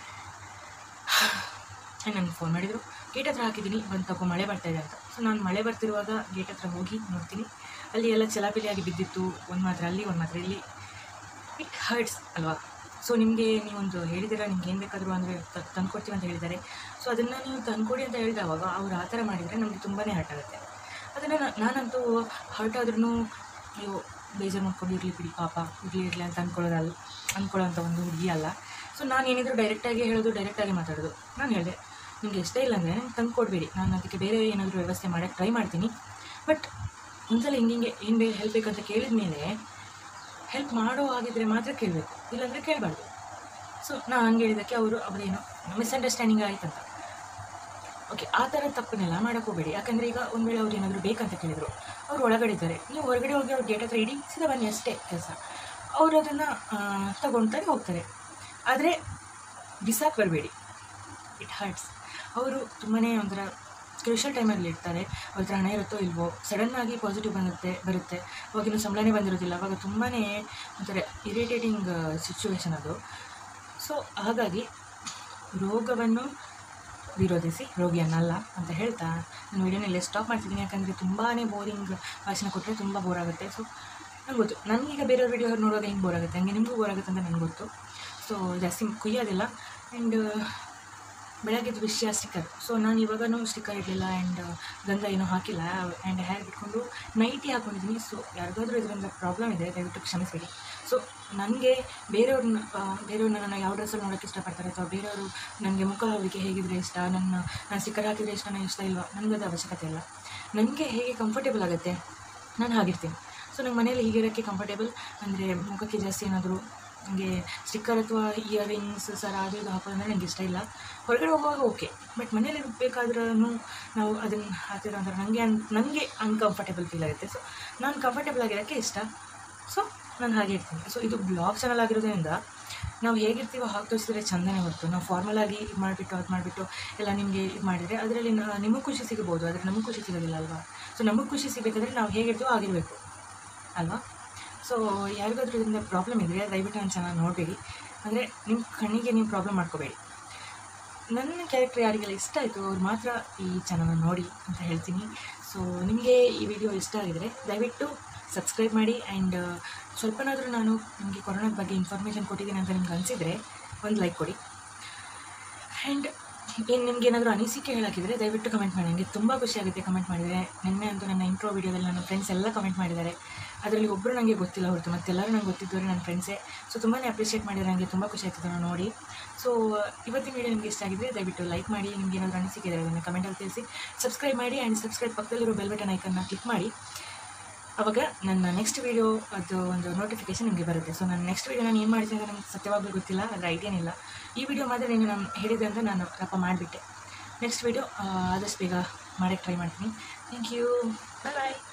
ನನಗೆ ಫೋನ್ ಮಾಡಿದರು ಗೇಟ್ ಹತ್ರ ಹಾಕಿದ್ದೀನಿ ಬಂದು ತಗೋ ಮಳೆ ಬರ್ತಾ ಇದೆ ಅಂತ ಸೊ ನಾನು ಮಳೆ ಬರ್ತಿರುವಾಗ ಗೇಟ್ ಹತ್ರ ಹೋಗಿ ನೋಡ್ತೀನಿ ಅಲ್ಲಿ ಎಲ್ಲ ಚಲಾಪಿಲಿಯಾಗಿ ಬಿದ್ದಿತ್ತು ಒಂದು ಮಾತ್ರ ಅಲ್ಲಿ ಒಂದು ಮಾತ್ರ ಇಲ್ಲಿ ಇಟ್ ಹರ್ಟ್ಸ್ ಅಲ್ವಾ ಸೊ ನಿಮಗೆ ನೀವೊಂದು ಹೇಳಿದಿರ ನಿಮ್ಗೆ ಏನು ಬೇಕಾದರೂ ಅಂದರೆ ತಂದ್ಕೊಡ್ತೀವಿ ಅಂತ ಹೇಳಿದ್ದಾರೆ ಸೊ ಅದನ್ನು ನೀವು ತಂದ್ಕೊಡಿ ಅಂತ ಹೇಳಿದವಾಗ ಅವ್ರು ಆ ಥರ ಮಾಡಿದರೆ ನಮಗೆ ತುಂಬಾ ಹರ್ಟ್ ಆಗುತ್ತೆ ಅದನ್ನು ನಾನಂತೂ ಹರ್ಟ್ ಆದ್ರೂ ನೀವು ಬೇಜಾರು ಮಾಡ್ಕೊಂಡು ಇರಲಿ ಬಿಡಿ ಪಾಪ ಇರಲಿ ಇರಲಿ ಅಂತ ಅಂದ್ಕೊಳ್ಳೋದಲ್ಲ ಅಂದ್ಕೊಳ್ಳೋಂಥ ಒಂದು ಹುಡುಗಿ ಅಲ್ಲ ಸೊ ನಾನು ಏನಿದ್ರು ಡೈರೆಕ್ಟಾಗಿ ಹೇಳೋದು ಡೈರೆಕ್ಟಾಗಿ ಮಾತಾಡೋದು ನಾನು ಹೇಳಿದೆ ನಿಮಗೆ ಇಷ್ಟ ಇಲ್ಲ ಅಂದರೆ ನಂಗೆ ತಂದು ಕೊಡಬೇಡಿ ನಾನು ಅದಕ್ಕೆ ಬೇರೆ ಏನಾದರೂ ವ್ಯವಸ್ಥೆ ಮಾಡೋಕ್ಕೆ ಟ್ರೈ ಮಾಡ್ತೀನಿ ಬಟ್ ಒಂದ್ಸಲ ಹಿಂಗೆ ಏನು ಬೇಕು ಹೆಲ್ಪ್ ಬೇಕಂತ ಕೇಳಿದ ಮೇಲೆ ಹೆಲ್ಪ್ ಮಾಡೋ ಆಗಿದ್ರೆ ಮಾತ್ರ ಕೇಳಬೇಕು ಇಲ್ಲಾಂದರೆ ಕೇಳಬಾರ್ದು ಸೊ ನಾನು ಹಂಗೆ ಹೇಳಿದ್ದಕ್ಕೆ ಅವರು ಅವರೇನೋ ಮಿಸ್ಅಂಡರ್ಸ್ಟ್ಯಾಂಡಿಂಗ್ ಆಯ್ತಂತ ಓಕೆ ಆ ಥರ ತಪ್ಪನ್ನೆಲ್ಲ ಮಾಡೋಕ್ಕೆ ಹೋಗಬೇಡಿ ಯಾಕಂದರೆ ಈಗ ಒಂದು ವೇಳೆ ಅವ್ರು ಏನಾದರೂ ಬೇಕಂತ ಕೇಳಿದ್ರು ಅವ್ರು ಒಳಗಡೆ ಇದ್ದಾರೆ ನೀವು ಹೊರಗಡೆ ಹೋಗಿ ಅವ್ರ ಗೇಟ್ ಹತ್ರ ಇಡಿ ಸೀದಾ ಬನ್ನಿ ಅಷ್ಟೇ ಕೆಲಸ ಅವರು ಅದನ್ನು ತಗೊಳ್ತಾರೆ ಹೋಗ್ತಾರೆ ಆದರೆ ಬಿಸಾಕ್ ಬರಬೇಡಿ ಇಟ್ ಹರ್ಟ್ಸ್ ಅವರು ತುಂಬಾ ಒಂಥರ ಕ್ರೂಷಲ್ ಟೈಮಲ್ಲಿ ಇರ್ತಾರೆ ಅವ್ರ ಹತ್ರ ಹಣ ಇರುತ್ತೋ ಇಲ್ವೋ ಸಡನ್ನಾಗಿ ಪಾಸಿಟಿವ್ ಬಂದುತ್ತೆ ಬರುತ್ತೆ ಅವಾಗ ಇನ್ನೂ ಸಂಬಳನೇ ಬಂದಿರೋದಿಲ್ಲ ಅವಾಗ ತುಂಬಾ ಒಂಥರ ಇರಿಟೇಟಿಂಗ್ ಸಿಚುವೇಶನ್ ಅದು ಸೊ ಹಾಗಾಗಿ ರೋಗವನ್ನು ವಿರೋಧಿಸಿ ರೋಗಿಯನ್ನಲ್ಲ ಅಂತ ಹೇಳ್ತಾ ನಾನು ವಿಡಿಯೋನಲ್ಲಿ ಸ್ಟಾಪ್ ಮಾಡ್ತಿದ್ದೀನಿ ಯಾಕಂದರೆ ತುಂಬಾ ಬೋರಿಂಗ್ ಭಾಷಣ ಕೊಟ್ಟರೆ ತುಂಬ ಬೋರ್ ಆಗುತ್ತೆ ಸೊ ನಂಗೆ ಗೊತ್ತು ನನಗೀಗ ಬೇರೆಯವ್ರ ವಿಡಿಯೋ ನೋಡುವಾಗ ಹೆಂಗೆ ಬೋರ್ ಆಗುತ್ತೆ ಹಂಗೆ ನಿಮಗೂ ಬೋರ್ ಆಗುತ್ತೆ ಅಂತ ನನಗೆ ಗೊತ್ತು ಸೊ ಜಾಸ್ತಿ ಕುಯ್ಯೋದಿಲ್ಲ ಆ್ಯಂಡ್ ಬೆಳಗ್ಗೆದ್ದು ವಿಷಯ ಸ್ಟಿಕ್ಕರ್ ಸೊ ನಾನು ಇವಾಗನೂ ಸ್ಟಿಕ್ಕರ್ ಇರಲಿಲ್ಲ ಆ್ಯಂಡ್ ಗಂಧ ಏನೂ ಹಾಕಿಲ್ಲ ಆ್ಯಂಡ್ ಹೇರ್ ಬಿಟ್ಕೊಂಡು ನೈಟಿ ಹಾಕ್ಕೊಂಡಿದ್ದೀನಿ ಸೊ ಯಾರಿಗಾದ್ರೂ ಇದರಿಂದ ಪ್ರಾಬ್ಲಮ್ ಇದೆ ದಯವಿಟ್ಟು ಕ್ಷಮಿಸಬೇಡಿ ಸೊ ನನಗೆ ಬೇರೆಯವ್ರನ್ನ ಆ, ಬೇರೆಯವ್ರನ್ನ ನನ್ನ ಯಾವ ಡ್ರೆಸ್ಸಲ್ಲಿ ನೋಡೋಕ್ಕೆ ಇಷ್ಟಪಡ್ತಾರೆ ಅಥವಾ ಬೇರೆಯವರು ನನಗೆ ಮುಖ ಹೋಲಿಕೆ ಹೇಗಿದ್ರೆ ಇಷ್ಟ ನನ್ನ ನಾನು ಸ್ಟಿಕ್ಕರ್ ಹಾಕಿದರೆ ಇಷ್ಟ ನನಗೆ ಇಷ್ಟ ಇಲ್ವಾ ನನಗದು ಅವಶ್ಯಕತೆ ಇಲ್ಲ ನನಗೆ ಹೇಗೆ ಕಂಫರ್ಟೇಬಲ್ ಆಗುತ್ತೆ ನಾನು ಹಾಗಿರ್ತೀನಿ ಸೊ ನಂಗೆ ಮನೇಲಿ ಹೀಗಿರೋಕ್ಕೆ ಕಂಫರ್ಟೇಬಲ್ ಅಂದರೆ ಮುಖಕ್ಕೆ ಜಾಸ್ತಿ ಏನಾದರೂ ನನಗೆ ಸ್ಟಿಕ್ಕರ್ ಅಥವಾ ಇಯರಿಂಗ್ಸ್ ಸರ ಅದು ಇದು ಹಾಕೋದಂದ್ರೆ ನನಗೆ ಇಷ್ಟ ಇಲ್ಲ ಹೊರಗಡೆ ಹೋಗುವಾಗ ಓಕೆ ಬಟ್ ಮನೇಲಿ ಇರಬೇಕಾದ್ರೂ ನಾವು ಅದನ್ನು ಹಾಕಿರೋ ಅಂದ್ರೆ ನನಗೆ ಅನ್ ನನಗೆ ಅನ್ಕಂಫರ್ಟೇಬಲ್ ಫೀಲ್ ಆಗುತ್ತೆ ಸೊ ನಾನು ಕಂಫರ್ಟೇಬಲ್ ಆಗಿರೋಕ್ಕೆ ಇಷ್ಟ ಸೊ ನಾನು ಹಾಗೆ ಇರ್ತೀನಿ ಸೊ ಇದು ಬ್ಲಾಗ್ ಚಾನಲ್ ಆಗಿರೋದ್ರಿಂದ ನಾವು ಹೇಗಿರ್ತೀವೋ ಹಾಗೆ ತೋರಿಸಿದ್ರೆ ಚಂದನೇ ಹೊರತು ನಾವು ಫಾರ್ಮಲ್ ಆಗಿ ಇದು ಮಾಡಿಬಿಟ್ಟು ಅದು ಮಾಡಿಬಿಟ್ಟು ಎಲ್ಲ ನಿಮಗೆ ಇದು ಮಾಡಿದರೆ ಅದರಲ್ಲಿ ನಿಮಗೆ ಖುಷಿ ಸಿಗಬಹುದು ಆದರೆ ನಮಗೆ ಖುಷಿ ಸಿಗೋದಿಲ್ಲ ಅಲ್ವಾ ಸೊ ನಮಗೆ ಖುಷಿ ಸಿಗಬೇಕಾದ್ರೆ ನಾವು ಹೇಗಿರ್ತೀವೋ ಆಗಿರಬೇಕು ಅಲ್ವಾ ಸೊ ಯಾರಿಗಾದ್ರೂ ಇದರಿಂದ ಪ್ರಾಬ್ಲಮ್ ಇದ್ದರೆ ದಯವಿಟ್ಟು ನನ್ನ ಚಾನಲ್ ನೋಡಬೇಡಿ ಅಂದರೆ ನಿಮ್ಮ ಕಣ್ಣಿಗೆ ನೀವು ಪ್ರಾಬ್ಲಮ್ ಮಾಡ್ಕೋಬೇಡಿ ನನ್ನ ಕ್ಯಾರೆಕ್ಟರ್ ಯಾರಿಗೆಲ್ಲ ಇಷ್ಟ ಆಯಿತು ಅವ್ರು ಮಾತ್ರ ಈ ಚಾನಲ್ನ ನೋಡಿ ಅಂತ ಹೇಳ್ತೀನಿ ಸೊ ನಿಮಗೆ ಈ ವಿಡಿಯೋ ಇಷ್ಟ ಆಗಿದರೆ ದಯವಿಟ್ಟು ಸಬ್ಸ್ಕ್ರೈಬ್ ಮಾಡಿ ಆ್ಯಂಡ್ ಸ್ವಲ್ಪನಾದರೂ ನಾನು ನಿಮಗೆ ಕೊರೋನಾದ ಬಗ್ಗೆ ಇನ್ಫಾರ್ಮೇಷನ್ ಕೊಟ್ಟಿದ್ದೀನಿ ಅಂತ ನಿಮ್ಗೆ ಅನಿಸಿದರೆ ಒಂದು ಲೈಕ್ ಕೊಡಿ ಆ್ಯಂಡ್ ಏನು ನಿಮ್ಗೆ ಏನಾದರೂ ಅನಿಸಿಕೆ ಹೇಳೋಕ್ಕಿದ್ರೆ ದಯವಿಟ್ಟು ಕಮೆಂಟ್ ಮಾಡಿ ನನಗೆ ತುಂಬ ಖುಷಿಯಾಗುತ್ತೆ ಕಮೆಂಟ್ ಮಾಡಿದರೆ ನಿನ್ನೆ ಅಂತೂ ನನ್ನ ಇಂಟ್ರೋ ವೀಡಿಯೋದಲ್ಲಿ ನನ್ನ ಫ್ರೆಂಡ್ಸ್ ಎಲ್ಲ ಕಮೆಂಟ್ ಮಾಡಿದ್ದಾರೆ ಅದರಲ್ಲಿ ಒಬ್ಬರು ನನಗೆ ಗೊತ್ತಿಲ್ಲ ಹೊರತು ಮತ್ತೆಲ್ಲರೂ ನಂಗೆ ಗೊತ್ತಿದ್ದವರು ನನ್ನ ಫ್ರೆಂಡ್ಸೇ ಸೊ ತುಂಬಾ ಅಪ್ರಿಷಿಯೇಟ್ ಮಾಡಿದರೆ ನನಗೆ ತುಂಬ ಖುಷಿ ಆಗ್ತದೆ ನಾನು ನೋಡಿ ಸೊ ಇವತ್ತಿನ ವೀಡಿಯೋ ನಿಮಗೆ ಇಷ್ಟ ಆಗಿದ್ರೆ ದಯವಿಟ್ಟು ಲೈಕ್ ಮಾಡಿ ನಿಮ್ಗೆ ಏನಾದರೂ ಅನಿಸಿಕೆ ಇದ್ದರೆ ಅದನ್ನು ಕಮೆಂಟಲ್ಲಿ ತಿಳಿಸಿ ಸಬ್ಸ್ಕ್ರೈಬ್ ಮಾಡಿ ಆ್ಯಂಡ್ ಸಬ್ಸ್ಕ್ರೈಬ್ ಪಕ್ಕದಲ್ಲಿರೋ ಬೆಲ್ ಬಟನ್ ಐಕನ್ನ ಕ್ಲಿಕ್ ಮಾಡಿ ಅವಾಗ ನನ್ನ ನೆಕ್ಸ್ಟ್ ವೀಡಿಯೋ ಅದು ಒಂದು ನೋಟಿಫಿಕೇಶನ್ ನಿಮಗೆ ಬರುತ್ತೆ ಸೊ ನಾನು ನೆಕ್ಸ್ಟ್ ವೀಡಿಯೋ ನಾನು ಏನು ಮಾಡ್ತೀನಿ ಅಂತ ನನಗೆ ಸತ್ಯವಾಗ್ಲೂ ಗೊತ್ತಿಲ್ಲ ಅದರ ಐಡಿಯಾ ಇಲ್ಲ ಈ ವಿಡಿಯೋ ಮಾತ್ರ ನೀನು ನಾನು ಹೇಳಿದೆ ಅಂತ ನಾನು ರಪ್ಪ ಮಾಡಿಬಿಟ್ಟೆ ನೆಕ್ಸ್ಟ್ ವೀಡಿಯೋ ಆದಷ್ಟು ಬೇಗ ಮಾಡೋಕ್ಕೆ ಟ್ರೈ ಮಾಡ್ತೀನಿ ಥ್ಯಾಂಕ್ ಯು ಬಾಯ್ ಬಾಯ್